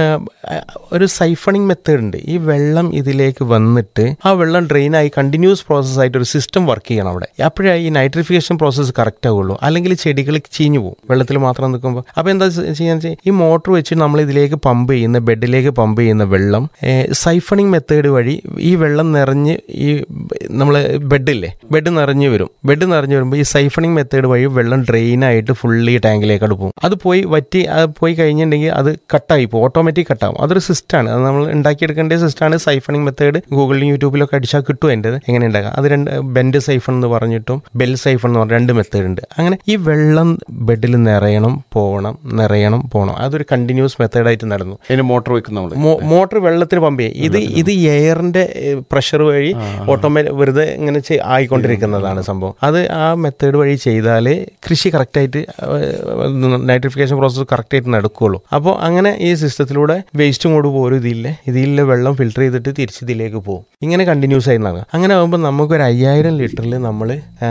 ഒരു സൈഫണിങ് മെത്തേഡ് ഉണ്ട് ഈ വെള്ളം ഇതിലേക്ക് വന്നിട്ട് ആ വെള്ളം ഡ്രെയിൻ ആയി കണ്ടിന്യൂസ് പ്രോസസ് ആയിട്ട് ഒരു സിസ്റ്റം വർക്ക് ചെയ്യണം അവിടെ അപ്പോഴേ ഈ നൈട്രിഫിക്കേഷൻ പ്രോസസ്സ് കറക്റ്റ് ആവുള്ളൂ അല്ലെങ്കിൽ ചെടികൾ ചീഞ്ഞു പോകും വെള്ളത്തിൽ മാത്രം നിൽക്കുമ്പോൾ അപ്പോൾ എന്താ ചെയ്യാന്ന് വെച്ചാൽ ഈ മോട്ടർ വെച്ച് നമ്മൾ ഇതിലേക്ക് പമ്പ് ചെയ്യുന്ന ബെഡിലേക്ക് പമ്പ് ചെയ്യുന്ന വെള്ളം സൈഫണിങ് മെത്തേഡ് വഴി ഈ വെള്ളം നിറഞ്ഞ് ഈ നമ്മൾ ബെഡില്ലേ ബെഡ് നിറഞ്ഞു വരും ബെഡ് നിറഞ്ഞു വരുമ്പോൾ ഈ സൈഫണിങ് മെത്തേഡ് വഴി വെള്ളം ഡ്രെയിൻ ആയിട്ട് ഫുള്ളി ടാങ്കിലേക്ക് അത് പോകും അത് പോയി വറ്റി അത് പോയി കഴിഞ്ഞിട്ടുണ്ടെങ്കിൽ അത് കട്ടായി പോകും ഓട്ടോമാറ്റിക് കട്ടാവും അതൊരു സിസ്റ്റമാണ് അത് നമ്മൾ ഉണ്ടാക്കിയെടുക്കേണ്ട സിസ്റ്റമാണ് സൈഫണിങ് മെത്തേഡ് ഗൂഗിളിലും യൂട്യൂബിലൊക്കെ അടിച്ചാൽ കിട്ടും എൻ്റെ എങ്ങനെ ഉണ്ടാക്കാം അത് രണ്ട് ബെൻഡ് സൈഫൺ എന്ന് പറഞ്ഞിട്ടും ബെൽ സൈഫൺ എന്ന് പറഞ്ഞ രണ്ട് മെത്തേഡ് ഉണ്ട് അങ്ങനെ ഈ വെള്ളം ബെഡിൽ നിറയണം പോകണം നിറയണം പോകണം അതൊരു കണ്ടിന്യൂസ് മെത്തേഡായിട്ട് നടന്നു അതിന് മോട്ടോർ വെക്കും നമ്മള് മോ- മോട്ടർ വെള്ളത്തിന് പമ്പ് ചെയ്യും ഇത് ഇത് എയറിന്റെ പ്രഷർ വഴി ഓട്ടോമാറ്റിക് വെറുതെ ഇങ്ങനെ ചെയ്- ആയിക്കൊണ്ടിരിക്കുന്നതാണ് സംഭവം അത് ആ മെത്തേഡ് വഴി ചെയ്താൽ കൃഷി കറക്റ്റായിട്ട് നൈട്രിഫിക്കേഷൻ പ്രോസസ്സ് കറക്റ്റായിട്ട് നടക്കുകയുള്ളൂ അപ്പോൾ അങ്ങനെ ഈ സിസ്റ്റത്തിലൂടെ വേസ്റ്റും കൂടെ പോരും ഇതില്ലേ ഇതിലെ വെള്ളം ഫിൽട്ടർ ചെയ്തിട്ട് തിരിച്ച് ഇതിലേക്ക് പോകും ഇങ്ങനെ കണ്ടിന്യൂസ് ആയി നടക്കും അങ്ങനെ ആകുമ്പോൾ നമുക്കൊരു അയ്യായിരം ലിറ്ററിൽ നമ്മൾ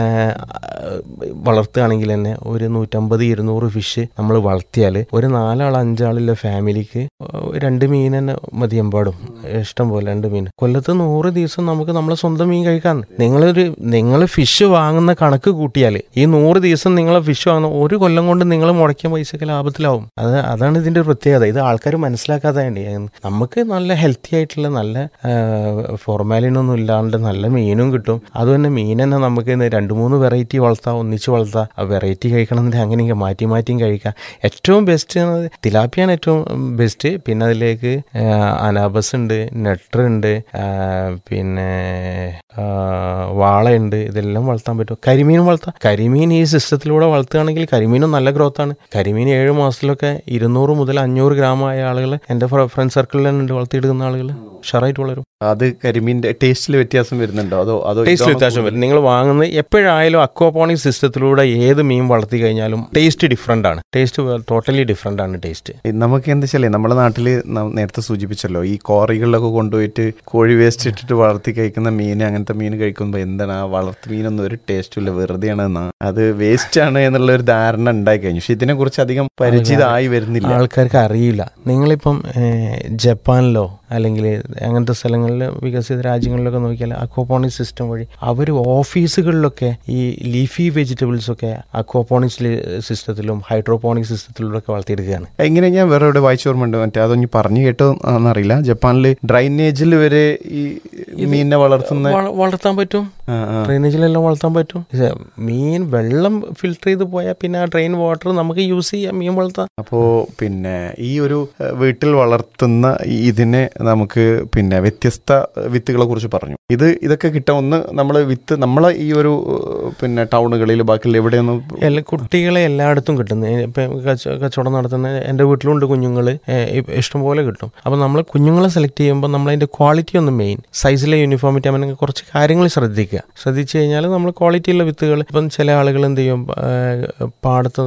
വളർത്തുകയാണെങ്കിൽ തന്നെ ഒരു നൂറ്റമ്പത് ഇരുന്നൂറ് ഫിഷ് നമ്മൾ വളർത്തിയാൽ ഒരു നാലാൾ അഞ്ചാളിലെ ഫാമിലിക്ക് രണ്ട് മീൻ തന്നെ മതി എമ്പാടും ഇഷ്ടം പോലെ രണ്ട് മീൻ കൊല്ലത്ത് നൂറ് ദിവസം നമുക്ക് നമ്മളെ സ്വന്തം മീൻ കഴിക്കാൻ നിങ്ങളൊരു നിങ്ങൾ ഫിഷ് വാങ്ങുന്ന കണക്ക് കൂട്ടിയാൽ ഈ നൂറ് ദിവസം നിങ്ങളെ ഫിഷ് വാങ്ങുന്ന ഒരു കൊല്ലം കൊണ്ട് നിങ്ങൾ മുടക്കിയ പൈസക്ക് ലാഭത്തിലാവും അത് അതാണ് ഇതിന്റെ ഒരു പ്രത്യേകത ഇത് ആൾക്കാർ മനസ്സിലാക്കാതെ നമുക്ക് നല്ല ഹെൽത്തി ആയിട്ടുള്ള നല്ല ഫോർമാലിനൊന്നും ഇല്ലാണ്ട് നല്ല മീനും കിട്ടും അത് തന്നെ മീൻ തന്നെ നമുക്ക് ഇന്ന് രണ്ട് മൂന്ന് വെറൈറ്റി വളർത്താം ഒന്നിച്ച് വളർത്താം ആ വെറൈറ്റി കഴിക്കണമെന്നുണ്ടെങ്കിൽ അങ്ങനെ മാറ്റി മാറ്റിയും കഴിക്കാം ഏറ്റവും ബെസ്റ്റ് തിലാപ്പിയാണ് ഏറ്റവും ബെസ്റ്റ് പിന്നെ അതിലേക്ക് അനാബസ് ഉണ്ട് നെട്ടർ ഉണ്ട് ആ, പിന്നെ ആ, വാളയുണ്ട് ഇതെല്ലാം വളർത്താൻ പറ്റും കരിമീൻ വളർത്താം കരിമീൻ ഈ സിസ്റ്റത്തിലൂടെ വളർത്തുകയാണെങ്കിൽ കരിമീനും നല്ല ഗ്രോത്ത് ആണ് കരിമീൻ ഏഴ് മാസത്തിലൊക്കെ ഇരുന്നൂറ് മുതൽ അഞ്ഞൂറ് ഗ്രാം ആയ ആളുകൾ എൻ്റെ ഫ്രണ്ട് സർക്കിളിൽ തന്നെ ഉണ്ട് വളർത്തിയെടുക്കുന്ന ആളുകൾ ഉഷാറായിട്ട് വളരും അത് കരിമീന്റെ ടേസ്റ്റിൽ വ്യത്യാസം വരുന്നുണ്ടോ അതോ അതോ ടേസ്റ്റ് ഇതാണോ വ്യത്യാസം വരും നിങ്ങൾ വാങ്ങുന്നത് എപ്പോഴായാലും അക്വാപോണിക് സിസ്റ്റത്തിലൂടെ ഏത് മീൻ വളർത്തി കഴിഞ്ഞാലും ടേസ്റ്റ് ഡിഫറെൻ്റ് ആണ് ടേസ്റ്റ് ടോട്ടലി ഡിഫറെൻ്റ് ആണ് ടേസ്റ്റ് നമുക്ക് എന്താ വെച്ചാലേ നമ്മുടെ നാട്ടിൽ നേരത്തെ സൂചിപ്പിച്ചല്ലോ ഈ കോറികളിലൊക്കെ കൊണ്ടുപോയിട്ട് കോഴി വേസ്റ്റ് ഇട്ടിട്ട് വളർത്തി കഴിക്കുന്ന മീൻ അങ്ങനത്തെ മീൻ കഴിക്കുമ്പോൾ എന്താണ് ആ വളർത്തു മീനൊന്നും ഒരു ടേസ്റ്റും ഇല്ല വെറുതെയാണ് എന്നാ അത് വേസ്റ്റ് ആണ് എന്നുള്ള ഒരു ധാരണ ഉണ്ടായി കഴിഞ്ഞു പക്ഷെ ഇതിനെ കുറിച്ച് അധികം പരിചിതമായി വരുന്നില്ല ആൾക്കാർക്ക് അറിയില്ല നിങ്ങളിപ്പം ഏഹ്, ജപ്പാനിലോ അല്ലെങ്കിൽ അങ്ങനത്തെ സ്ഥലങ്ങളിൽ വികസിത രാജ്യങ്ങളിലൊക്കെ നോക്കിയാൽ അക്വാപോണിക് സിസ്റ്റം വഴി അവർ ഓഫീസുകളിലൊക്കെ ഈ ലീഫി വെജിറ്റബിൾസ് ഒക്കെ അക്വാപോണിക്സ് സിസ്റ്റത്തിലും ഹൈഡ്രോപോണിക് സിസ്റ്റത്തിലൂടെ ഒക്കെ വളർത്തിയെടുക്കുകയാണ് എങ്ങനെ ഞാൻ വേറെ എവിടെ വായിച്ച ഓർമ്മയുണ്ട് മറ്റേ അതൊന്നും പറഞ്ഞു കേട്ടോ എന്നറിയില്ല ജപ്പാനിൽ ഡ്രൈനേജിൽ വരെ ഈ മീനിനെ വളർത്തുന്ന വള- വളർത്താൻ പറ്റും ആ, ആ. ഡ്രെയിനേജിലെല്ലാം വളർത്താൻ പറ്റും ഇത് മീൻ വെള്ളം ഫിൽട്ടർ ചെയ്ത് പോയാൽ പിന്നെ ആ ഡ്രെയിൻ വാട്ടർ നമുക്ക് യൂസ് ചെയ്യാം മീൻ വളർത്താം അപ്പോൾ പിന്നെ ഈ ഒരു ഏഹ്, വീട്ടിൽ വളർത്തുന്ന ഈ ഇതിനെ നമുക്ക് പിന്നെ വ്യത്യസ്ത വ്യത്യസ്ത വിത്തുകളെ കുറിച്ച് പറഞ്ഞു ഇത് ഇതൊക്കെ കിട്ടാൻ ഒന്ന് നമ്മൾ വിത്ത് നമ്മളെ ഈ ഒരു ഏഹ്, പിന്നെ ടൗണുകളിൽ ബാക്കിയുള്ള എവിടെയൊന്നും എല്ലാ കുട്ടികളെ എല്ലായിടത്തും കിട്ടുന്നു ഇപ്പം കച്ച- കച്ചവടം നടത്തുന്ന എൻ്റെ വീട്ടിലുണ്ട് കുഞ്ഞുങ്ങൾ ഇഷ്ടംപോലെ കിട്ടും അപ്പം നമ്മൾ കുഞ്ഞുങ്ങളെ സെലക്ട് ചെയ്യുമ്പോൾ നമ്മൾ അതിൻ്റെ ക്വാളിറ്റി ഒന്ന് മെയിൻ സൈസിലെ യൂണിഫോമിറ്റി അങ്ങനെ കുറച്ച് കാര്യങ്ങൾ ശ്രദ്ധിക്കുക ശ്രദ്ധിച്ചു കഴിഞ്ഞാൽ നമ്മൾ ക്വാളിറ്റിയുള്ള വിത്തുകൾ ഇപ്പം ചില ആളുകൾ എന്ത് ചെയ്യും ഏഹ്, പാടത്ത്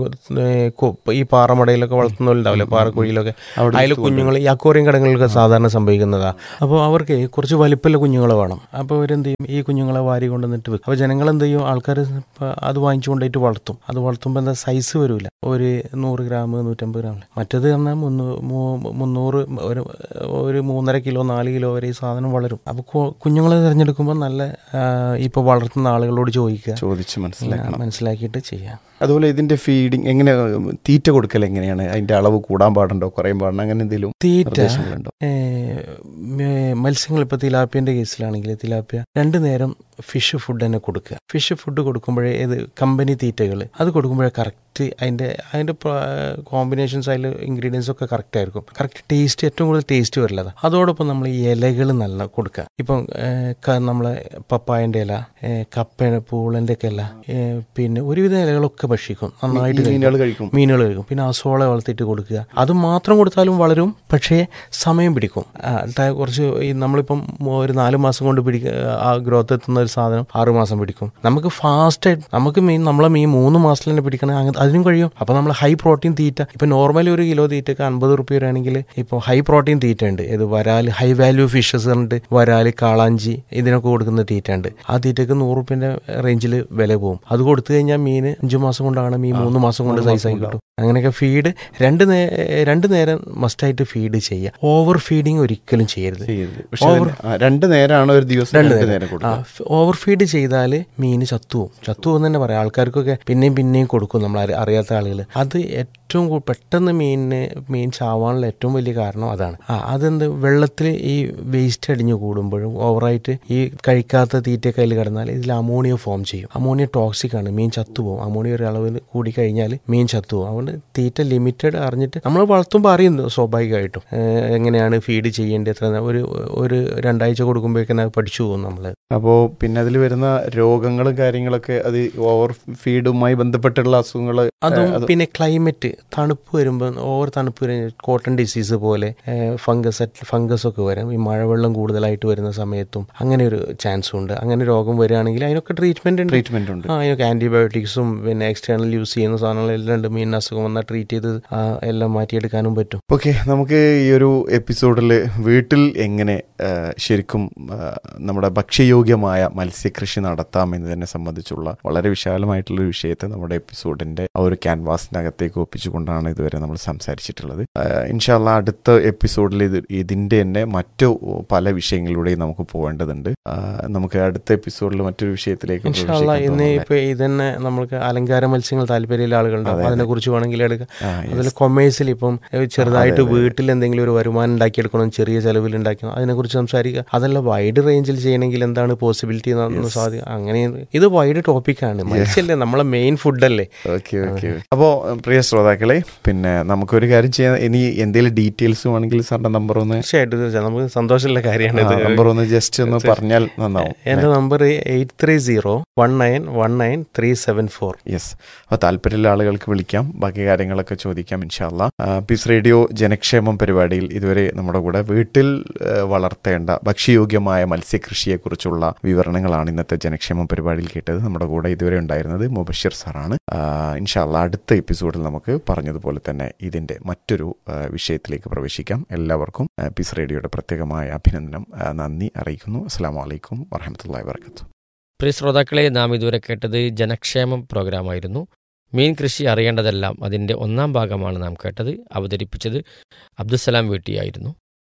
ഇപ്പം ഈ പാറമടയിലൊക്കെ വളർത്തുന്നവരുണ്ടാവില്ലേ പാറക്കുഴിയിലൊക്കെ അവിടെ അതിൽ കുഞ്ഞുങ്ങൾ ഈ അക്വേറിയം കടകളിലൊക്കെ സാധാരണ സംഭവിക്കുന്നതാണ് അപ്പോൾ അവർക്ക് കുറച്ച് വലിപ്പമുള്ള കുഞ്ഞുങ്ങളെ വേണം അപ്പോൾ അവരെന്ത് ചെയ്യും ഈ കുഞ്ഞുങ്ങളെ വാരി കൊണ്ടുവന്നിട്ട് വെക്കും അപ്പോൾ ജനങ്ങൾ എന്ത് ചെയ്യും ആൾക്കാർ അത് വാങ്ങിച്ചു കൊണ്ടുപോയിട്ട് വളർത്തും അത് വളർത്തുമ്പോൾ എന്താ സൈസ് വരില്ല ഒരു നൂറ് ഗ്രാം നൂറ്റമ്പത് ഗ്രാം മറ്റേത് പറഞ്ഞാൽ മുന്നൂ- മൂ- മുന്നൂറ് ഒരു ഒരു മൂന്നര കിലോ നാല് കിലോ വരെ ഈ സാധനം വളരും അപ്പോൾ കുഞ്ഞുങ്ങളെ തിരഞ്ഞെടുക്കുമ്പോൾ നല്ല ഇപ്പോൾ വളർത്തുന്ന ആളുകളോട് ചോദിക്കുക ചോദിച്ച് മനസ്സിലാക്കണം മനസ്സിലാക്കിയിട്ട് ചെയ്യാം അതുപോലെ ഇതിന്റെ ഫീഡിങ് എങ്ങനെ തീറ്റ കൊടുക്കൽ എങ്ങനെയാണ് അതിന്റെ അളവ് കൂടാൻ പാടുണ്ടോ കുറയാൻ പാടുണ്ടോ അങ്ങനെ എന്തെങ്കിലും തീറ്റ നിർദ്ദേശങ്ങളുണ്ടോ ഏഹ് മേ- മത്സ്യങ്ങൾ ഇപ്പോൾ തിലാപ്പിയൻ്റെ കേസിലാണെങ്കിൽ തിലാപ്പിയ രണ്ട് നേരം ഫിഷ് ഫുഡ് തന്നെ കൊടുക്കുക ഫിഷ് ഫുഡ് കൊടുക്കുമ്പോഴേ ഇത് കമ്പനി തീറ്റകൾ അത് കൊടുക്കുമ്പോഴേ കറക്റ്റ് അതിൻ്റെ അതിൻ്റെ കോമ്പിനേഷൻസ് അതിൽ ഇൻഗ്രീഡിയൻസ് ഒക്കെ കറക്റ്റ് ആയിരിക്കും കറക്റ്റ് ടേസ്റ്റ് ഏറ്റവും കൂടുതൽ ടേസ്റ്റ് വരില്ലത് അതോടൊപ്പം നമ്മൾ ഈ ഇലകൾ നല്ല കൊടുക്കുക ഇപ്പം ഏഹ്, ക- നമ്മളെ പപ്പായൻ്റെ ഇല ഏഹ്, കപ്പ പൂളൻ്റെ ഒക്കെ ഇല ഏഹ്, പിന്നെ ഒരുവിധ ഇലകളൊക്കെ ഭക്ഷിക്കും നന്നായിട്ട് കഴിക്കും. മീനുകൾ കഴിക്കും മീനുകൾ കഴിക്കും പിന്നെ അസോള വളർത്തിയിട്ട് കൊടുക്കുക അത് മാത്രം കൊടുത്താലും വളരും പക്ഷേ സമയം പിടിക്കും ആ, ത- കുറച്ച് ഈ നമ്മളിപ്പം മൂ- ഒരു നാല് മാസം കൊണ്ട് പിടിക്ക ആ ഗ്രോത്ത് എത്തുന്ന ഒരു സാധനം ആറ് മാസം പിടിക്കും നമുക്ക് ഫാസ്റ്റായിട്ട് നമുക്ക് മീൻ നമ്മളെ മീൻ മൂന്ന് മാസത്തിൽ തന്നെ പിടിക്കണം അങ്ങനെ അതിനും കഴിയും അപ്പോൾ നമ്മൾ ഹൈ പ്രോട്ടീൻ തീറ്റ ഇപ്പം നോർമലി ഒരു കിലോ തീറ്റക്ക് അൻപത് റുപ്യ വരികയാണെങ്കിൽ ഇപ്പോൾ ഹൈ പ്രോട്ടീൻ തീറ്റ ഉണ്ട് ഇത് വരാൽ ഹൈ വാല്യൂ ഫിഷസ് പറഞ്ഞിട്ട് വരാൽ കാളാഞ്ചി ഇതിനൊക്കെ കൊടുക്കുന്ന തീറ്റ ഉണ്ട് ആ തീറ്റക്ക് നൂറ് റുപ്യൻ്റെ റേഞ്ചിൽ വില പോകും അത് കൊടുത്തു കഴിഞ്ഞാൽ മീൻ അഞ്ച് മാസം കൊണ്ടാണ് മീൻ മൂന്ന് മാസം കൊണ്ട് സൈസ് ആയി കിട്ടും അങ്ങനെയൊക്കെ ഫീഡ് രണ്ട് നേ രണ്ട് നേരം മസ്റ്റായിട്ട് ഫീഡ് ചെയ്യുക ഓവർ ഫീഡിങ് ഒരിക്കലും ചെയ്യരുത് ചെയ്യരുത്. പക്ഷെ അതിന് ആ, രണ്ട് നേരമാണ് ഒരു ദിവസം രണ്ട് രണ്ട് നേരം. നേരം കൊടുക്കുക ഓവർ ഫീഡ് ചെയ്താൽ മീൻ ചത്തുപോകും ചത്തുപോകും തന്നെ പറയാം ആൾക്കാർക്കൊക്കെ പിന്നെയും പിന്നെയും കൊടുക്കും നമ്മൾ അറി- അറിയാത്ത ആളുകൾ അത് ഏറ്റവും കൂ- പെട്ടെന്ന് മീനിന് മീൻ ചാവാനുള്ള ഏറ്റവും വലിയ കാരണം അതാണ് ആ അതെന്ത് വെള്ളത്തിൽ ഈ വേസ്റ്റ് അടിഞ്ഞു കൂടുമ്പോഴും ഓവറായിട്ട് ഈ കഴിക്കാത്ത തീറ്റയൊക്കെ അതിൽ കിടന്നാൽ ഇതിൽ അമോണിയ ഫോം ചെയ്യും അമോണിയ ടോക്സിക് ആണ് മീൻ ചത്തുപോകും അമോണിയ ഒരു അളവിൽ കൂടി കഴിഞ്ഞാൽ മീൻ ചത്തുപോകും അതുകൊണ്ട് തീറ്റ ലിമിറ്റഡ് അറിഞ്ഞിട്ട് നമ്മൾ വളർത്തുമ്പോൾ അറിയുന്നു സ്വാഭാവികമായിട്ടും ഏഹ് എങ്ങനെയാണ് ഫീഡ് ചെയ്യേണ്ടത് എത്ര നേ- ഒരു ഒരു രണ്ടാഴ്ച കൊടുക്കുമ്പോഴേക്കും അത് പഠിച്ചു പോകും നമ്മൾ അപ്പോൾ പിന്നെ അതിൽ വരുന്ന രോഗങ്ങളും കാര്യങ്ങളൊക്കെ അത് ഓവർ ഫീഡുമായി ബന്ധപ്പെട്ടുള്ള അസുഖങ്ങൾ അതും പിന്നെ ക്ലൈമറ്റ് തണുപ്പ് വരുമ്പോൾ ഓവർ തണുപ്പ് വരുമ്പോൾ കോട്ടൺ ഡിസീസ് പോലെ ഫംഗസ് ഫംഗസ് ഒക്കെ വരും ഈ മഴവെള്ളം കൂടുതലായിട്ട് വരുന്ന സമയത്തും അങ്ങനെ ഒരു ചാൻസും ഉണ്ട് അങ്ങനെ രോഗം വരികയാണെങ്കിൽ അതിനൊക്കെ ട്രീറ്റ്മെന്റ് ഉണ്ട് ട്രീറ്റ്മെന്റ് ഉണ്ട് ആ അതിനൊക്കെ ആന്റിബയോട്ടിക്സും പിന്നെ എക്സ്റ്റേണൽ യൂസ് ചെയ്യുന്ന സാധനങ്ങളെല്ലാം ഉണ്ട് മീൻ അസുഖം വന്നാൽ ട്രീറ്റ് ചെയ്ത് ആ, എല്ലാം മാറ്റിയെടുക്കാനും പറ്റും ഓക്കെ നമുക്ക് ഈ ഒരു എപ്പിസോഡിൽ വീട്ടിൽ എങ്ങനെ ആ, ശരിക്കും ആ, നമ്മുടെ ഭക്ഷ്യയോഗ്യമായ മത്സ്യകൃഷി നടത്താം എന്നതിനെ സംബന്ധിച്ചുള്ള വളരെ വിശാലമായിട്ടുള്ള ഒരു വിഷയത്തെ നമ്മുടെ എപ്പിസോഡിന്റെ ആ ഒരു ക്യാൻവാസിനകത്തേക്ക് ഒപ്പിച്ചുകൊണ്ടാണ് ഇതുവരെ നമ്മൾ സംസാരിച്ചിട്ടുള്ളത് ആ, ഇൻഷാല്ല അടുത്ത എപ്പിസോഡിൽ ഇത് ഇതിന്റെ തന്നെ മറ്റു പല വിഷയങ്ങളിലൂടെയും നമുക്ക് പോകേണ്ടതുണ്ട് ആ, നമുക്ക് അടുത്ത എപ്പിസോഡിൽ മറ്റൊരു വിഷയത്തിലേക്ക് ഇൻഷാല്ല പ്രവേശിക്കാൻ ഇന്ന് തോന്നുന്നു. ഇപ്പൊ ഇതന്നെ നമ്മൾക്ക് അലങ്കാര മത്സ്യങ്ങൾ താല്പര്യമുള്ള ആളുകളുണ്ടാവും അതെ, അതെ. അതിനെ കുറിച്ച് വേണമെങ്കിൽ എടുക്കാം ആ, yes. അതിൽ കൊമേഴ്സിൽ ഇപ്പം ഏഹ്, ചെറുതായിട്ട് അതെ, അതെ. വീട്ടിൽ എന്തെങ്കിലും ഒരു വരുമാനം ഉണ്ടാക്കിയെടുക്കണം ചെറിയ ചെലവിൽ ഉണ്ടാക്കണം അതിനെക്കുറിച്ച് സംസാരിക്കുക അതല്ല വൈഡ് റേഞ്ചിൽ ചെയ്യണമെങ്കിൽ എന്താണ് പോസിബിലിറ്റി സാധ്യത അങ്ങനെ ഇത് വൈഡ് ടോപ്പിക്കാണ് മത്സ്യല്ലേ നമ്മളെ മെയിൻ ഫുഡല്ലേ ഓക്കെ ഓക്കെ അപ്പോൾ പ്രിയ ശ്രോതാക്കളെ പിന്നെ നമുക്കൊരു കാര്യം ചെയ്യാൻ ഇനി എന്തെങ്കിലും ഡീറ്റെയിൽസ് വേണമെങ്കിൽ സാറിന്റെ നമ്പർ ഒന്ന് തീർച്ചയായിട്ടും തീർച്ചയായും നമുക്ക് സന്തോഷമുള്ള കാര്യമാണ് ഇത് നമ്പർ ഒന്ന് ജസ്റ്റ് ഒന്ന് പറഞ്ഞാൽ നന്നാവും എന്റെ number eight three zero one nine one nine three seven four yes അപ്പോൾ താല്പര്യമുള്ള ആളുകൾക്ക് വിളിക്കാം ബാക്കി കാര്യങ്ങളൊക്കെ ചോദിക്കാം ഇൻഷാല്ല പീസ് റേഡിയോ ജനക്ഷേമം പരിപാടിയിൽ ഇതുവരെ നമ്മുടെ കൂടെ വീട്ടിൽ ആ, വളർത്തേണ്ട ഭക്ഷ്യയോഗ്യമായ മത്സ്യകൃഷിയെക്കുറിച്ചുള്ള വിവരണങ്ങളാണ് ഇന്നത്തെ ജനക്ഷേമം പരിപാടിയിൽ കേട്ടത് നമ്മുടെ കൂടെ ഇതുവരെ ഉണ്ടായിരുന്നത് മുബഷിർ സാറാണ് ആ, ഇൻഷാല്ല അടുത്ത എപ്പിസോഡിൽ നമുക്ക് പറഞ്ഞതുപോലെ തന്നെ ഇതിന്റെ മറ്റൊരു ആ, വിഷയത്തിലേക്ക് പ്രവേശിക്കാം എല്ലാവർക്കും ആ, പീസ് റേഡിയോയുടെ പ്രത്യേകമായ അഭിനന്ദനം ആ, നന്ദി അറിയിക്കുന്നു അസ്സാം വലൈക്കും വറഹമത്തല്ലാ വർക്കത്തു പ്രിയ ശ്രോതാക്കളെ നാം ഇതുവരെ കേട്ടത് ജനക്ഷേമം പ്രോഗ്രാമായിരുന്നു മീൻ കൃഷി അറിയേണ്ടതെല്ലാം അതിൻ്റെ ഒന്നാം ഭാഗമാണ് നാം കേട്ടത് അവതരിപ്പിച്ചത് അബ്ദുസലാം വീട്ടിയായിരുന്നു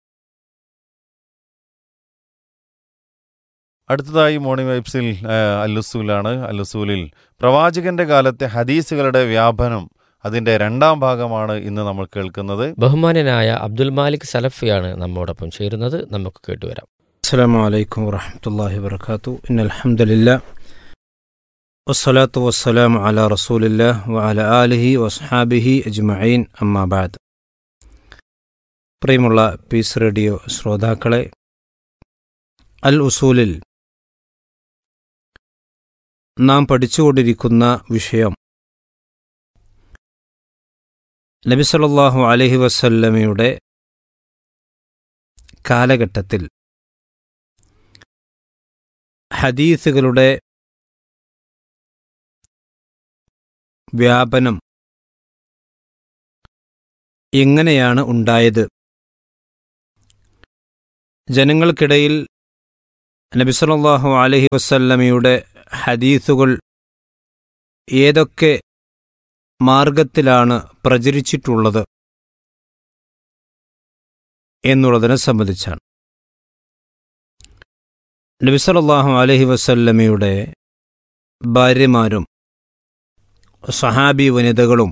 അടുത്തതായി മോർണിംഗ് വൈബ്സിൽ ആ, അല്ലുസൂലാണ് അല്ലുസൂലിൽ പ്രവാചകന്റെ കാലത്തെ ഹദീസുകളുടെ വ്യാപനം അതിന്റെ രണ്ടാം ഭാഗമാണ് ഇന്ന് നമ്മൾ കേൾക്കുന്നത് ബഹുമാന്യനായ അബ്ദുൽ മാലിക് സലഫിയാണ് നമ്മോടൊപ്പം ചേരുന്നത് നമുക്ക് കേട്ടുവരാം السلام عليكم ورحمة الله وبركاته إن الحمد لله والصلاة والسلام على رسول الله وعلى آله وأصحابه أجمعين أما بعد പ്രിയമുള്ള പീസ് റേഡിയോ ശ്രോതാക്കളെ അൽ ഉസൂലിൽ നാം പഠിച്ചുകൊണ്ടിരിക്കുന്ന വിഷയം നബി സല്ലല്ലാഹു അലൈഹി വസല്ലമയുടെ കാലഘട്ടത്തിൽ ഹദീസുകളുടെ വ്യാപനം എങ്ങനെയാണ് ഉണ്ടായത് ജനങ്ങൾക്കിടയിൽ നബി സല്ലല്ലാഹു അലൈഹി വസല്ലമയുടെ ഹദീസുകൾ ഏതൊക്കെ മാർഗത്തിലാണ് പ്രചരിച്ചിട്ടുള്ളത് എന്നുള്ളതിനെ സംബന്ധിച്ചാണ് നബി സല്ലല്ലാഹു അലൈഹി വസല്ലമയുടെ ഭാര്യമാരും സഹാബി വനിതകളും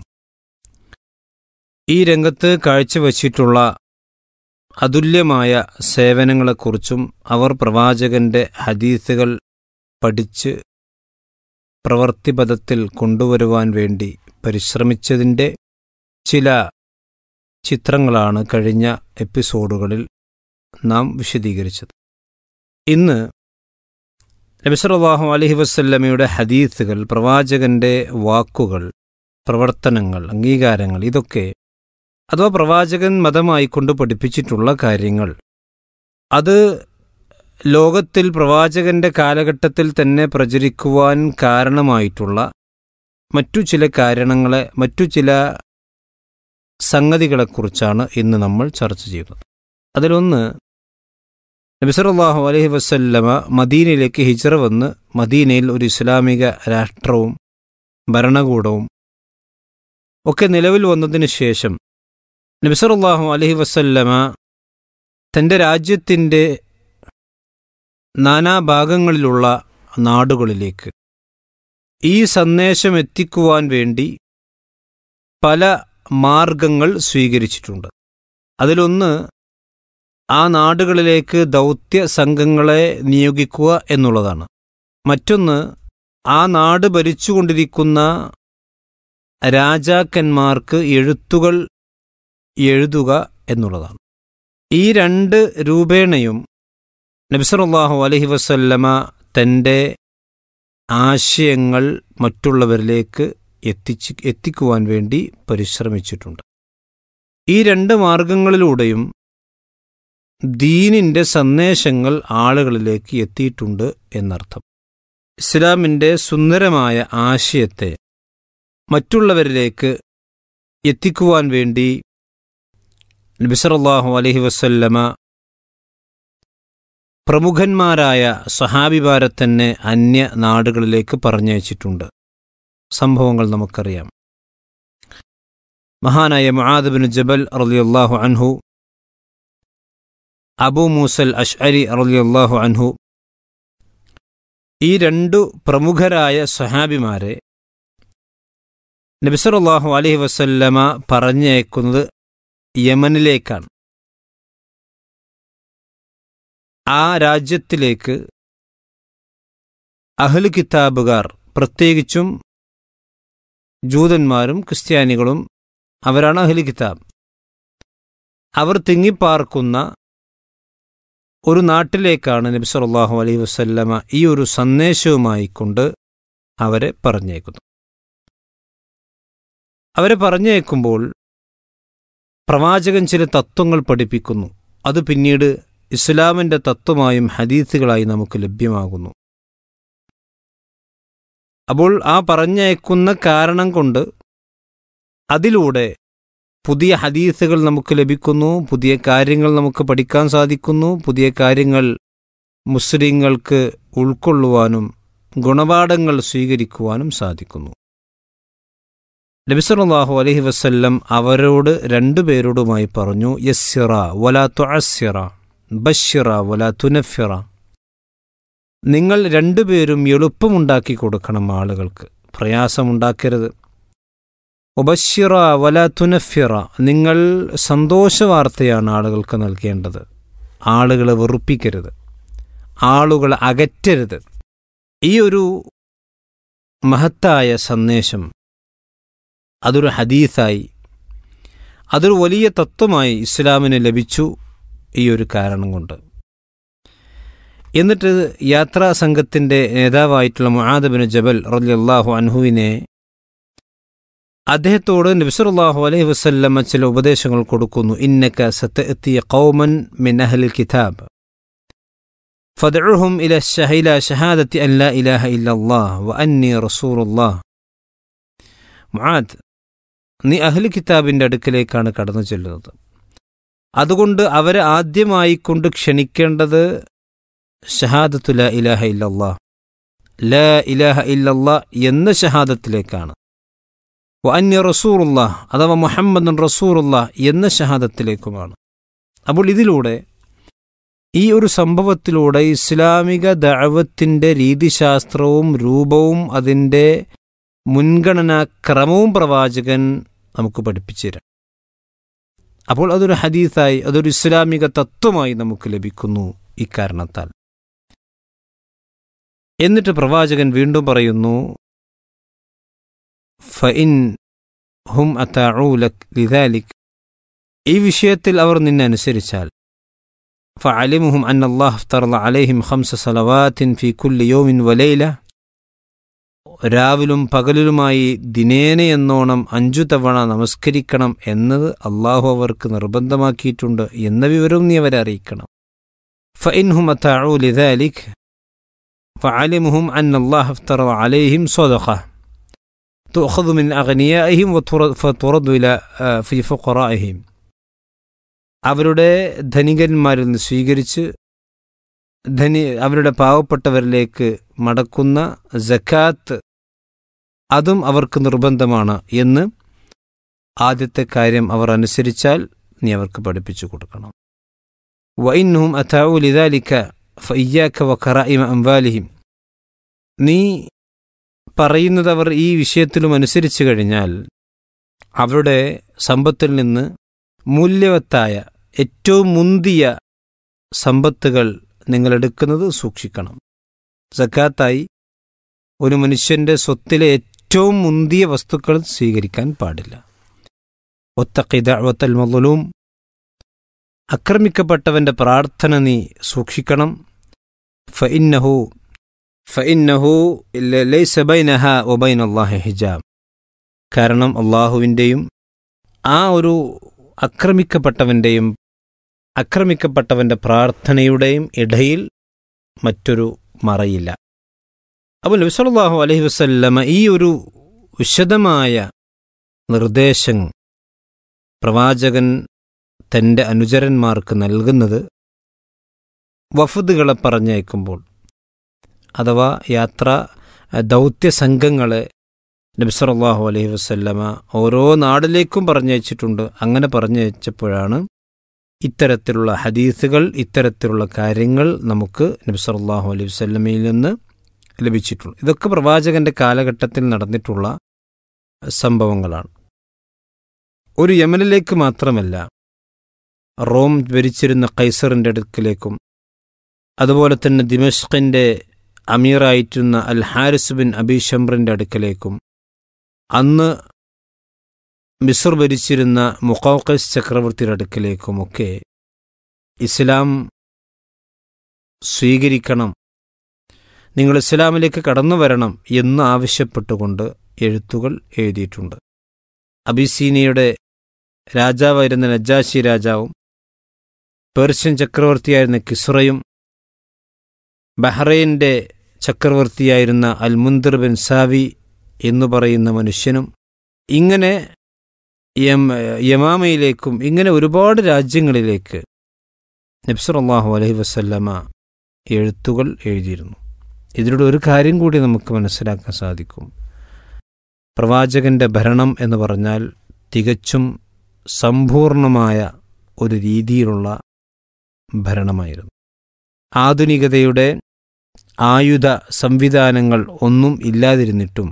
ഈ രംഗത്ത് കാഴ്ചവച്ചിട്ടുള്ള അതുല്യമായ സേവനങ്ങളെക്കുറിച്ചും അവർ പ്രവാചകന്റെ ഹദീസുകൾ പഠിച്ച് പ്രവൃത്തിപഥത്തിൽ കൊണ്ടുവരുവാൻ വേണ്ടി പരിശ്രമിച്ചതിൻ്റെ ചില ചിത്രങ്ങളാണ് കഴിഞ്ഞ എപ്പിസോഡുകളിൽ നാം വിശദീകരിച്ചത് ഇന്ന് നബിസലാഹു അലഹി വസ്ല്ലമയുടെ ഹദീസുകൾ പ്രവാചകന്റെ വാക്കുകൾ പ്രവർത്തനങ്ങൾ അംഗീകാരങ്ങൾ ഇതൊക്കെ അഥവാ പ്രവാചകൻ മതമായിക്കൊണ്ട് പഠിപ്പിച്ചിട്ടുള്ള കാര്യങ്ങൾ അത് ലോകത്തിൽ പ്രവാചകന്റെ കാലഘട്ടത്തിൽ തന്നെ പ്രചരിക്കുവാൻ കാരണമായിട്ടുള്ള മറ്റു ചില കാരണങ്ങളെ മറ്റു ചില സംഗതികളെക്കുറിച്ചാണ് ഇന്ന് നമ്മൾ ചർച്ച ചെയ്യുന്നത് അതിലൊന്ന് നബിസറല്ലാഹു അലഹി വസല്ലമ മദീനയിലേക്ക് ഹിജറ വന്ന് മദീനയിൽ ഒരു ഇസ്ലാമിക രാഷ്ട്രവും ഭരണകൂടവും ഒക്കെ നിലവിൽ വന്നതിന് ശേഷം നബിസറല്ലാഹു അലഹി വസല്ലമ തൻ്റെ രാജ്യത്തിൻ്റെ നാനാഭാഗങ്ങളിലുള്ള നാടുകളിലേക്ക് ഈ സന്ദേശം എത്തിക്കുവാൻ വേണ്ടി പല മാർഗങ്ങൾ സ്വീകരിച്ചിട്ടുണ്ട് അതിലൊന്ന് ആ നാടുകളിലേക്ക് ദൗത്യ സംഘങ്ങളെ നിയോഗിക്കുക എന്നുള്ളതാണ് മറ്റൊന്ന് ആ നാട് ഭരിച്ചുകൊണ്ടിരിക്കുന്ന രാജാക്കന്മാർക്ക് എഴുത്തുകൾ എഴുതുക എന്നുള്ളതാണ് ഈ രണ്ട് രൂപേണയും നബിസറുല്ലാഹു അലഹി വസല്ലമ തൻ്റെ ആശയങ്ങൾ മറ്റുള്ളവരിലേക്ക് എത്തിച്ച് എത്തിക്കുവാൻ വേണ്ടി പരിശ്രമിച്ചിട്ടുണ്ട് ഈ രണ്ട് മാർഗങ്ങളിലൂടെയും ദീനിൻ്റെ സന്ദേശങ്ങൾ ആളുകളിലേക്ക് എത്തിയിട്ടുണ്ട് എന്നർത്ഥം ഇസ്ലാമിൻ്റെ സുന്ദരമായ ആശയത്തെ മറ്റുള്ളവരിലേക്ക് എത്തിക്കുവാൻ വേണ്ടി നബിസറല്ലാഹു അലഹി വസല്ലമ പ്രമുഖന്മാരായ സഹാബിമാരെ തന്നെ അന്യ നാടുകളിലേക്ക് പറഞ്ഞയച്ചിട്ടുണ്ട് സംഭവങ്ങൾ നമുക്കറിയാം മഹാനായ മുആദബിൻ ജബൽ റളിയല്ലാഹു അൻഹു അബൂ മൂസൽ അഷ്അരി റളിയല്ലാഹു അൻഹു ഈ രണ്ടു പ്രമുഖരായ സഹാബിമാരെ നബിസറല്ലാഹു അലൈഹി വസല്ലമ പറഞ്ഞയക്കുന്നത് യമനിലേക്കാണ് ആ രാജ്യത്തിലേക്ക് അഹ്ലു കിതാബുകാർ പ്രത്യേകിച്ചും ജൂതന്മാരും ക്രിസ്ത്യാനികളും അവരാണ് അഹ്ലു കിതാബ് അവർ തിങ്ങിപ്പാർക്കുന്ന ഒരു നാട്ടിലേക്കാണ് നബി സല്ലല്ലാഹു അലൈഹി വസല്ലമ ഈ ഒരു സന്ദേശവുമായി കൊണ്ട് അവരെ പറഞ്ഞേക്കുന്നത് അവരെ പറഞ്ഞേക്കുമ്പോൾ പ്രവാചകൻ ചില തത്വങ്ങൾ പഠിപ്പിക്കുന്നു അത് പിന്നീട് ഇസ്ലാമിൻ്റെ തത്വമായും ഹദീസുകളായി നമുക്ക് ലഭ്യമാകുന്നു അപ്പോൾ ആ പറഞ്ഞയക്കുന്ന കാരണം കൊണ്ട് അതിലൂടെ പുതിയ ഹദീസുകൾ നമുക്ക് ലഭിക്കുന്നു പുതിയ കാര്യങ്ങൾ നമുക്ക് പഠിക്കാൻ സാധിക്കുന്നു പുതിയ കാര്യങ്ങൾ മുസ്ലിങ്ങൾക്ക് ഉൾക്കൊള്ളുവാനും ഗുണപാഠങ്ങൾ സ്വീകരിക്കുവാനും സാധിക്കുന്നു നബിസല്ലാഹു അലഹി വസ്ല്ലം അവരോട് രണ്ടുപേരോടുമായി പറഞ്ഞു യസ്സിറ വലാ തുഅസ്സിറ ബഷിറ വലാ തുനഫിറ നിങ്ങൾ രണ്ടുപേരും എളുപ്പമുണ്ടാക്കി കൊടുക്കണം ആളുകൾക്ക് പ്രയാസമുണ്ടാക്കരുത് ഒബഷിറ വല തുനഫിറ നിങ്ങൾ സന്തോഷവാർത്തയാണ് ആളുകൾക്ക് നൽകേണ്ടത് ആളുകളെ വെറുപ്പിക്കരുത് ആളുകളെ അകറ്റരുത് ഈ ഒരു മഹത്തായ സന്ദേശം അതൊരു ഹദീസായി അതൊരു വലിയ തത്വമായി ഇസ്ലാമിന് ലഭിച്ചു ഈ ഒരു കാരണം കൊണ്ട് എന്നിട്ട് യാത്രാ സംഘത്തിൻ്റെ നേതാവായിട്ടുള്ള മുആദബിന് ജബൽ റളിയല്ലാഹു അൻഹുവിനെ അദ്ദേഹത്തോട് നബിസറുല്ലാഹു അലൈഹി വസല്ലമ ചില ഉപദേശങ്ങൾ കൊടുക്കുന്നു ഇന്നക സത്തഅത്തി ഖൗമൻ മിൻ അഹ്ലിൽ കിതാബ് ഫദ്ഉഹും ഇല ഇല ഷഹാദത്തി അൻ ലാ ഇലാഹ ഇല്ലല്ലാഹ് വ അന്നി റസൂലുള്ളാഹ് മുആദ് നീ അഹ്ലി കിതാബിൻ്റെ അടുക്കലേക്കാണ് കടന്നു ചെല്ലുന്നത് അതുകൊണ്ട് അവരെ ആദ്യമായി കൊണ്ട് ക്ഷണിക്കേണ്ടത് ഷഹാദത്തു ലാ ഇലാഹ ഇല്ലല്ലാഹ് ലാ ഇലാഹ ഇല്ലല്ലാഹ് എന്ന ഷഹാദത്തിലേക്കാണ് വ അന്യ റസൂറുല്ലാഹ് അഥവാ മുഹമ്മദ് റസൂറുല്ലാഹ് എന്ന ഷഹാദത്തിലേക്കുമാണ് അപ്പോൾ ഇതിലൂടെ ഈ ഒരു സംഭവത്തിലൂടെ ഇസ്ലാമിക ദഅവത്തിൻ്റെ രീതിശാസ്ത്രവും രൂപവും അതിൻ്റെ മുൻഗണനാ ക്രമവും പ്രവാചകൻ നമുക്ക് പഠിപ്പിച്ചു തരാം അപ്പോൾ അതൊരു ഹദീസായി അതൊരു ഇസ്ലാമിക തത്വമായി നമുക്ക് ലഭിക്കുന്നു ഇക്കാരണത്താൽ എന്നിട്ട് പ്രവാചകൻ വീണ്ടും പറയുന്നു ഫഇൻ ഹും അത്താഊലക് ലിദാലിക് ഈ വിഷയത്തിൽ അവർ നിന്നെ അനുസരിച്ചാൽ فعلمهم أن الله افترض عليهم خمس صلوات في كل يوم وليلة രാവിലും പകലിലുമായി ദിനേന എന്നോണം അഞ്ചു തവണ നമസ്കരിക്കണം എന്നത് അള്ളാഹു അവർക്ക് നിർബന്ധമാക്കിയിട്ടുണ്ട് എന്ന വിവരവും നീ അവരെ അറിയിക്കണം فإنهم أطاعوا لذلك فعلمهم أن الله افترض عليهم صدقة تؤخذ من أغنيائهم فترد إلى في فقرائهم അവരുടെ ധനികന്മാരിൽ നിന്ന് സ്വീകരിച്ച് ധനി അവരുടെ പാവപ്പെട്ടവരിലേക്ക് മടക്കുന്ന ജക്കാത്ത് അതും അവർക്ക് നിർബന്ധമാണ് എന്ന് ആദ്യത്തെ കാര്യം അവർ അനുസരിച്ചാൽ നീ അവർക്ക് പഠിപ്പിച്ചു കൊടുക്കണം വൈന്നവും അഥാവു ലിദാലിക്ക ഫയ്യാക്ക വഖറായിമ അംവാലിഹിം നീ പറയുന്നത് അവർ ഈ വിഷയത്തിലും അനുസരിച്ചു കഴിഞ്ഞാൽ അവരുടെ സമ്പത്തിൽ നിന്ന് മൂല്യവത്തായ ഏറ്റവും മുന്തിയ സമ്പത്തുകൾ നിങ്ങൾ എടുക്കുന്നത് സൂക്ഷിക്കണം സക്കാത്തായി ഒരു മനുഷ്യന്റെ സ്വത്തിലെ ഏറ്റവും മുന്തിയ വസ്തുക്കൾ സ്വീകരിക്കാൻ പാടില്ല ഒത്തക്കിതൽ മൊലൂം ആക്രമിക്കപ്പെട്ടവന്റെ പ്രാർത്ഥന നീ സൂക്ഷിക്കണം ഫഇന്നഹു ഫഇന്നഹു ലൈസ ബൈനഹ ഒബൈൻ അള്ളാഹി ഹിജാബ് കാരണം അള്ളാഹുവിൻ്റെയും ആ ഒരു ആക്രമിക്കപ്പെട്ടവൻ്റെയും ആക്രമിക്കപ്പെട്ടവൻ്റെ പ്രാർത്ഥനയുടെയും ഇടയിൽ മറ്റൊരു മറയില്ല അപ്പോൾ നബിസല്ലാഹു അലഹി വസ്ല്ലമ ഈ ഒരു വിശദമായ നിർദ്ദേശം പ്രവാചകൻ തൻ്റെ അനുചരന്മാർക്ക് നൽകുന്നത് വഫുദുകളെ പറഞ്ഞയക്കുമ്പോൾ അഥവാ യാത്ര ദൗത്യ സംഘങ്ങളെ നബിസറല്ലാഹു അലൈഹി വസ്ല്ലമ ഓരോ നാടിലേക്കും പറഞ്ഞയച്ചിട്ടുണ്ട് അങ്ങനെ പറഞ്ഞയച്ചപ്പോഴാണ് ഇത്തരത്തിലുള്ള ഹദീസുകൾ ഇത്തരത്തിലുള്ള കാര്യങ്ങൾ നമുക്ക് നബിസറല്ലാഹു അലൈഹി വസ്ല്ലമയിൽ നിന്ന് ലഭിച്ചിട്ടുള്ളൂ ഇതൊക്കെ പ്രവാചകന്റെ കാലഘട്ടത്തിൽ നടന്നിട്ടുള്ള സംഭവങ്ങളാണ് ഒരു യമനിലേക്ക് മാത്രമല്ല റോം ഭരിച്ചിരുന്ന കൈസറിൻ്റെ അടുക്കിലേക്കും അതുപോലെ തന്നെ ദിമഷ്കിൻ്റെ അമീറായിരുന്ന അൽ ഹാരിസ് ബിൻ അബി ഷംറിൻ്റെ അടുക്കലേക്കും അന്ന് മിസർ ഭരിച്ചിരുന്ന മുക്കൗക്കസ് ചക്രവർത്തിയുടെ അടുക്കലേക്കുമൊക്കെ ഇസ്ലാം സ്വീകരിക്കണം നിങ്ങൾ ഇസ്ലാമിലേക്ക് കടന്നു വരണം എന്ന് ആവശ്യപ്പെട്ടുകൊണ്ട് എഴുത്തുകൾ എഴുതിയിട്ടുണ്ട് അബിസീനിയുടെ രാജാവായിരുന്ന നജാശി രാജാവും പേർഷ്യൻ ചക്രവർത്തിയായിരുന്ന കിസ്റയും ബഹ്റൈൻ്റെ ചക്രവർത്തിയായിരുന്ന അൽമുന്ദർ ബിൻ സാവി എന്നു പറയുന്ന മനുഷ്യനും ഇങ്ങനെ യം യമാമയിലേക്കും ഇങ്ങനെ ഒരുപാട് രാജ്യങ്ങളിലേക്ക് നബ്സറല്ലാഹു അലഹി വസല്ലമ എഴുത്തുകൾ എഴുതിയിരുന്നു ഇതിലൂടെ ഒരു കാര്യം കൂടി നമുക്ക് മനസ്സിലാക്കാൻ സാധിക്കും പ്രവാചകന്റെ ഭരണം എന്ന് പറഞ്ഞാൽ തികച്ചും സമ്പൂർണമായ ഒരു രീതിയിലുള്ള ഭരണമായിരുന്നു ആധുനികതയുടെ ആയുധ സംവിധാനങ്ങൾ ഒന്നും ഇല്ലാതിരുന്നിട്ടും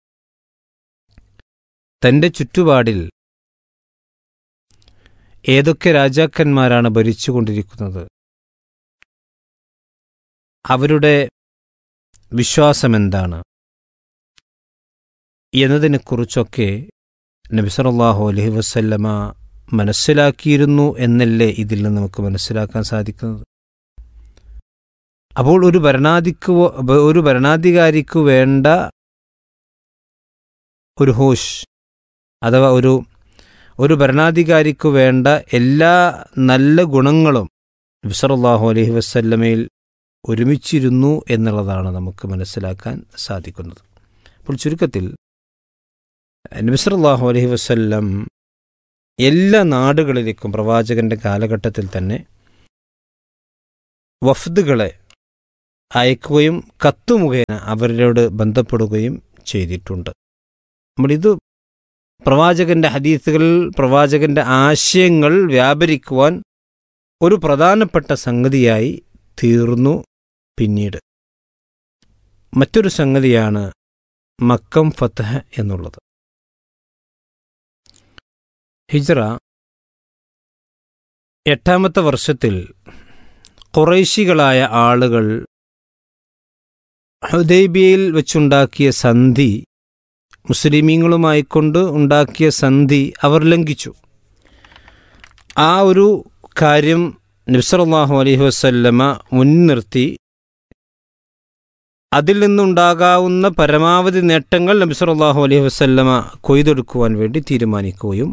തന്റെ ചുറ്റുപാടിൽ ഏതൊക്കെ രാജാക്കന്മാരാണ് ഭരിച്ചുകൊണ്ടിരിക്കുന്നത് അവരുടെ വിശ്വാസമെന്താണ് എന്നതിനെക്കുറിച്ചൊക്കെ നബിസറല്ലാഹു അലഹി വസ്ല്ലമ മനസ്സിലാക്കിയിരുന്നു എന്നല്ലേ ഇതിൽ നിന്ന് നമുക്ക് മനസ്സിലാക്കാൻ സാധിക്കുന്നത് അപ്പോൾ ഒരു ഭരണാധിക്ക് വ- ഒരു ഭരണാധികാരിക്ക് വേണ്ട ഒരു ഹോഷ് അഥവാ ഒരു ഒരു ഭരണാധികാരിക്ക് വേണ്ട എല്ലാ നല്ല ഗുണങ്ങളും നബ്സറല്ലാഹു അലൈഹി വസല്ലമയിൽ ഒരുമിച്ചിരുന്നു എന്നുള്ളതാണ് നമുക്ക് മനസ്സിലാക്കാൻ സാധിക്കുന്നത് അപ്പോൾ ചുരുക്കത്തിൽ നബ്സറല്ലാഹു അലൈഹി വസല്ലം എല്ലാ നാടുകളിലേക്കും പ്രവാചകന്റെ കാലഘട്ടത്തിൽ തന്നെ വഫ്ദുകളെ അയക്കുകയും കത്ത് മുഖേന അവരോട് ബന്ധപ്പെടുകയും ചെയ്തിട്ടുണ്ട് നമ്മളിത് പ്രവാചകന്റെ ഹദീസുകൾ പ്രവാചകന്റെ ആശയങ്ങൾ വ്യാപരിക്കുവാൻ ഒരു പ്രധാനപ്പെട്ട സംഗതിയായി തീർന്നു പിന്നീട് മറ്റൊരു സംഗതിയാണ് മക്കം ഫത്തഹ് എന്നുള്ളത് ഹിജ്റ എട്ടാമത്തെ വർഷത്തിൽ കുറേശികളായ ആളുകൾ ഹുദൈബിയയിൽ വെച്ചുണ്ടാക്കിയ സന്ധി മുസ്ലിമീങ്ങളുമായി കൊണ്ട് ഉണ്ടാക്കിയ സന്ധി അവർ ലംഘിച്ചു ആ ഒരു കാര്യം നബ്സറല്ലാഹു അലൈഹി വസല്ലമ മുൻനിർത്തി അതിൽ നിന്നുണ്ടാകാവുന്ന പരമാവധി നേട്ടങ്ങൾ നബ്സറല്ലാഹു അലൈഹി വസല്ലമ കൊയ്തെടുക്കുവാൻ വേണ്ടി തീരുമാനിക്കുകയും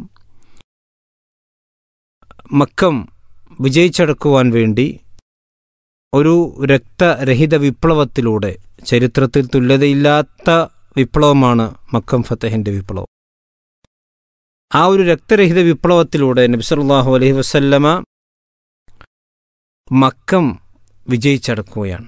മക്കം വിജയിച്ചടക്കുവാൻ വേണ്ടി ഒരു രക്തരഹിത വിപ്ലവത്തിലൂടെ ചരിത്രത്തിൽ തുല്യതയില്ലാത്ത വിപ്ലവമാണ് മക്കം ഫത്തഹിന്റെ വിപ്ലവം ആ ഒരു രക്തരഹിത വിപ്ലവത്തിലൂടെ നബ്സല്ലാഹു അലൈഹി വസല്ലമ മക്കം വിജയിച്ചടക്കുകയാണ്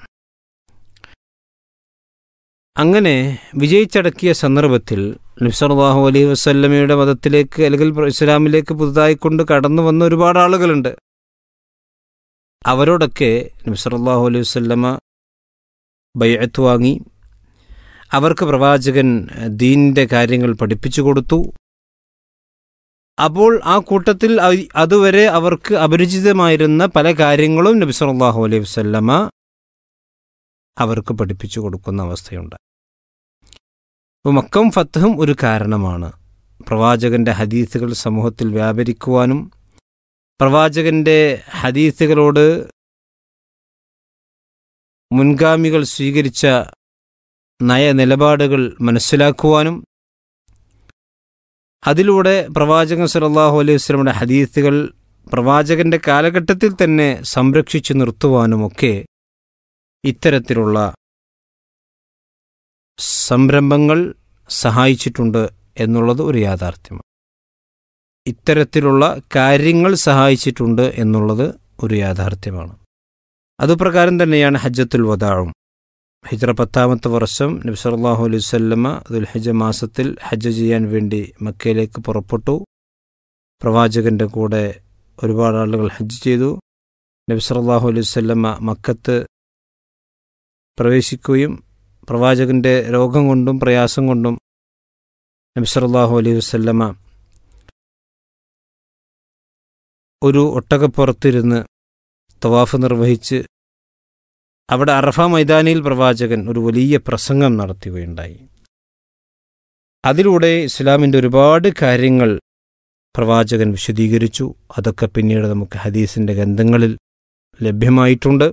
അങ്ങനെ വിജയിച്ചടക്കിയ സന്ദർഭത്തിൽ നബ്സല്ലാഹു അലൈഹി വസല്ലമയുടെ മതത്തിലേക്ക് അല്ലെങ്കിൽ ഇസ്ലാമിലേക്ക് പുതുതായി കൊണ്ട് കടന്നു വന്ന ഒരുപാട് ആളുകളുണ്ട് അവരോടൊക്കെ നബ്സല്ലാഹു അലൈഹി വസല്ലമ ബയ്യത്ത് വാങ്ങി അവർക്ക് പ്രവാചകൻ ദീനിന്റെ കാര്യങ്ങൾ പഠിപ്പിച്ചു കൊടുത്തു അപ്പോൾ ആ കൂട്ടത്തിൽ അ- അതുവരെ അവർക്ക് അപരിചിതമായിരുന്ന പല കാര്യങ്ങളും നബി സല്ലല്ലാഹു അലൈഹി വസല്ലമ അവർക്ക് പഠിപ്പിച്ചു കൊടുക്കുന്ന അവസ്ഥയുണ്ട് അപ്പോൾ മക്കം ഫത്തഹും ഒരു കാരണമാണ് പ്രവാചകന്റെ ഹദീസുകൾ സമൂഹത്തിൽ വ്യാപരിക്കുവാനും പ്രവാചകന്റെ ഹദീസുകളോട് മുൻഗാമികൾ സ്വീകരിച്ച നയനിലപാടുകൾ മനസ്സിലാക്കുവാനും അതിലൂടെ പ്രവാചകൻ സല്ലല്ലാഹു അലൈഹി വസല്ലമയുടെ ഹദീസുകൾ പ്രവാചകന്റെ കാലഘട്ടത്തിൽ തന്നെ സംരക്ഷിച്ചു നിർത്തുവാനുമൊക്കെ ഇത്തരത്തിലുള്ള സംരംഭങ്ങൾ സഹായിച്ചിട്ടുണ്ട് എന്നുള്ളത് ഒരു യാഥാർത്ഥ്യമാണ് ഇത്തരത്തിലുള്ള കാര്യങ്ങൾ സഹായിച്ചിട്ടുണ്ട് എന്നുള്ളത് ഒരു യാഥാർത്ഥ്യമാണ് അതുപ്രകാരം തന്നെയാണ് ഹജ്ജത്തുൽ വദാവും ഹിജ്റ പത്താമത്തെ വർഷം നബി സല്ലല്ലാഹു അലൈഹി വസല്ലമ ദുൽഹിജ മാസത്തിൽ ഹജ്ജ് ചെയ്യാൻ വേണ്ടി മക്കയിലേക്ക് പുറപ്പെട്ടു പ്രവാചകന്റെ കൂടെ ഒരുപാട് ആളുകൾ ഹജ്ജ് ചെയ്തു നബി സല്ലല്ലാഹു അലൈഹി വസല്ലമ മക്കത്ത് പ്രവേശിക്കുകയും പ്രവാചകന്റെ രോഗം കൊണ്ടും പ്രയാസം കൊണ്ടും നബി സല്ലല്ലാഹു അലൈഹി വസല്ലമ ഒരു ഒട്ടകപ്പുറത്തിരുന്ന് തവാഫ് നിർവഹിച്ച് അവിടെ അറഫ മൈതാനിയിൽ പ്രവാചകൻ ഒരു വലിയ പ്രസംഗം നടത്തുകയുണ്ടായി അതിലൂടെ ഇസ്ലാമിൻ്റെ ഒരുപാട് കാര്യങ്ങൾ പ്രവാചകൻ വിശദീകരിച്ചു അതൊക്കെ പിന്നീട് നമുക്ക് ഹദീസിൻ്റെ ഗന്ധങ്ങളിൽ ലഭ്യമായിട്ടുണ്ട്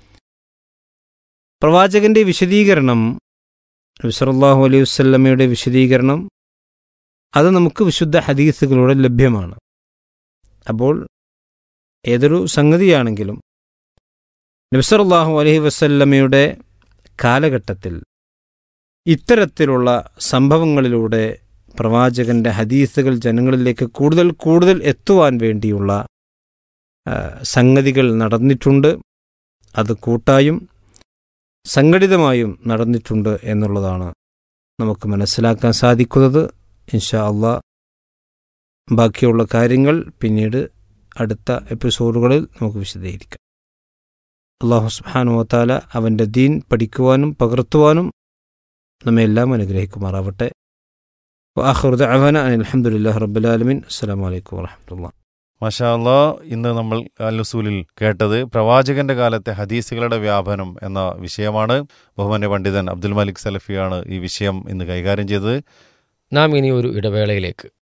പ്രവാചകന്റെ വിശദീകരണം നബിസറല്ലാഹു അലൈഹി വസ്ല്ലമയുടെ വിശദീകരണം അത് നമുക്ക് വിശുദ്ധ ഹദീസുകളിലൂടെ ലഭ്യമാണ് അപ്പോൾ ഏതൊരു സംഗതിയാണെങ്കിലും നബ്സറല്ലാഹു അലൈഹി വസല്ലമയുടെ കാലഘട്ടത്തിൽ ഇത്തരത്തിലുള്ള സംഭവങ്ങളിലൂടെ പ്രവാചകന്റെ ഹദീസുകൾ ജനങ്ങളിലേക്ക് കൂടുതൽ കൂടുതൽ എത്തുവാൻ വേണ്ടിയുള്ള ആ, സംഗതികൾ നടന്നിട്ടുണ്ട് അത് കൂട്ടായും സംഘടിതമായും നടന്നിട്ടുണ്ട് എന്നുള്ളതാണ് നമുക്ക് മനസ്സിലാക്കാൻ സാധിക്കുന്നത് ഇൻഷാ അള്ളാ ബാക്കിയുള്ള കാര്യങ്ങൾ പിന്നീട് അടുത്ത എപ്പിസോഡുകളിൽ നമുക്ക് വിശദീകരിക്കാം അള്ളാഹു സുബ്ഹാനഹു വതാല അവൻ്റെ ദീൻ പഠിക്കുവാനും പകർത്തുവാനും നമ്മെ എല്ലാം അനുഗ്രഹിക്കുമാറാവട്ടെ وآخر دعوانا أن الحمد لله رب العالمين السلام عليكم ورحمة الله മാഷാ അല്ലാ ഇന്ന് നമ്മൾ അല്ലുസൂലിൽ കേട്ടത് പ്രവാചകന്റെ കാലത്തെ ഹദീസുകളുടെ വ്യാപനം എന്ന വിഷയമാണ് ബഹുമാന്യ പണ്ഡിതൻ അബ്ദുൽ മലിക് സലഫിയാണ് ഈ വിഷയം ഇന്ന് കൈകാര്യം ചെയ്തത് നാം ഇനി ഒരു ഇടവേളയിലേക്ക്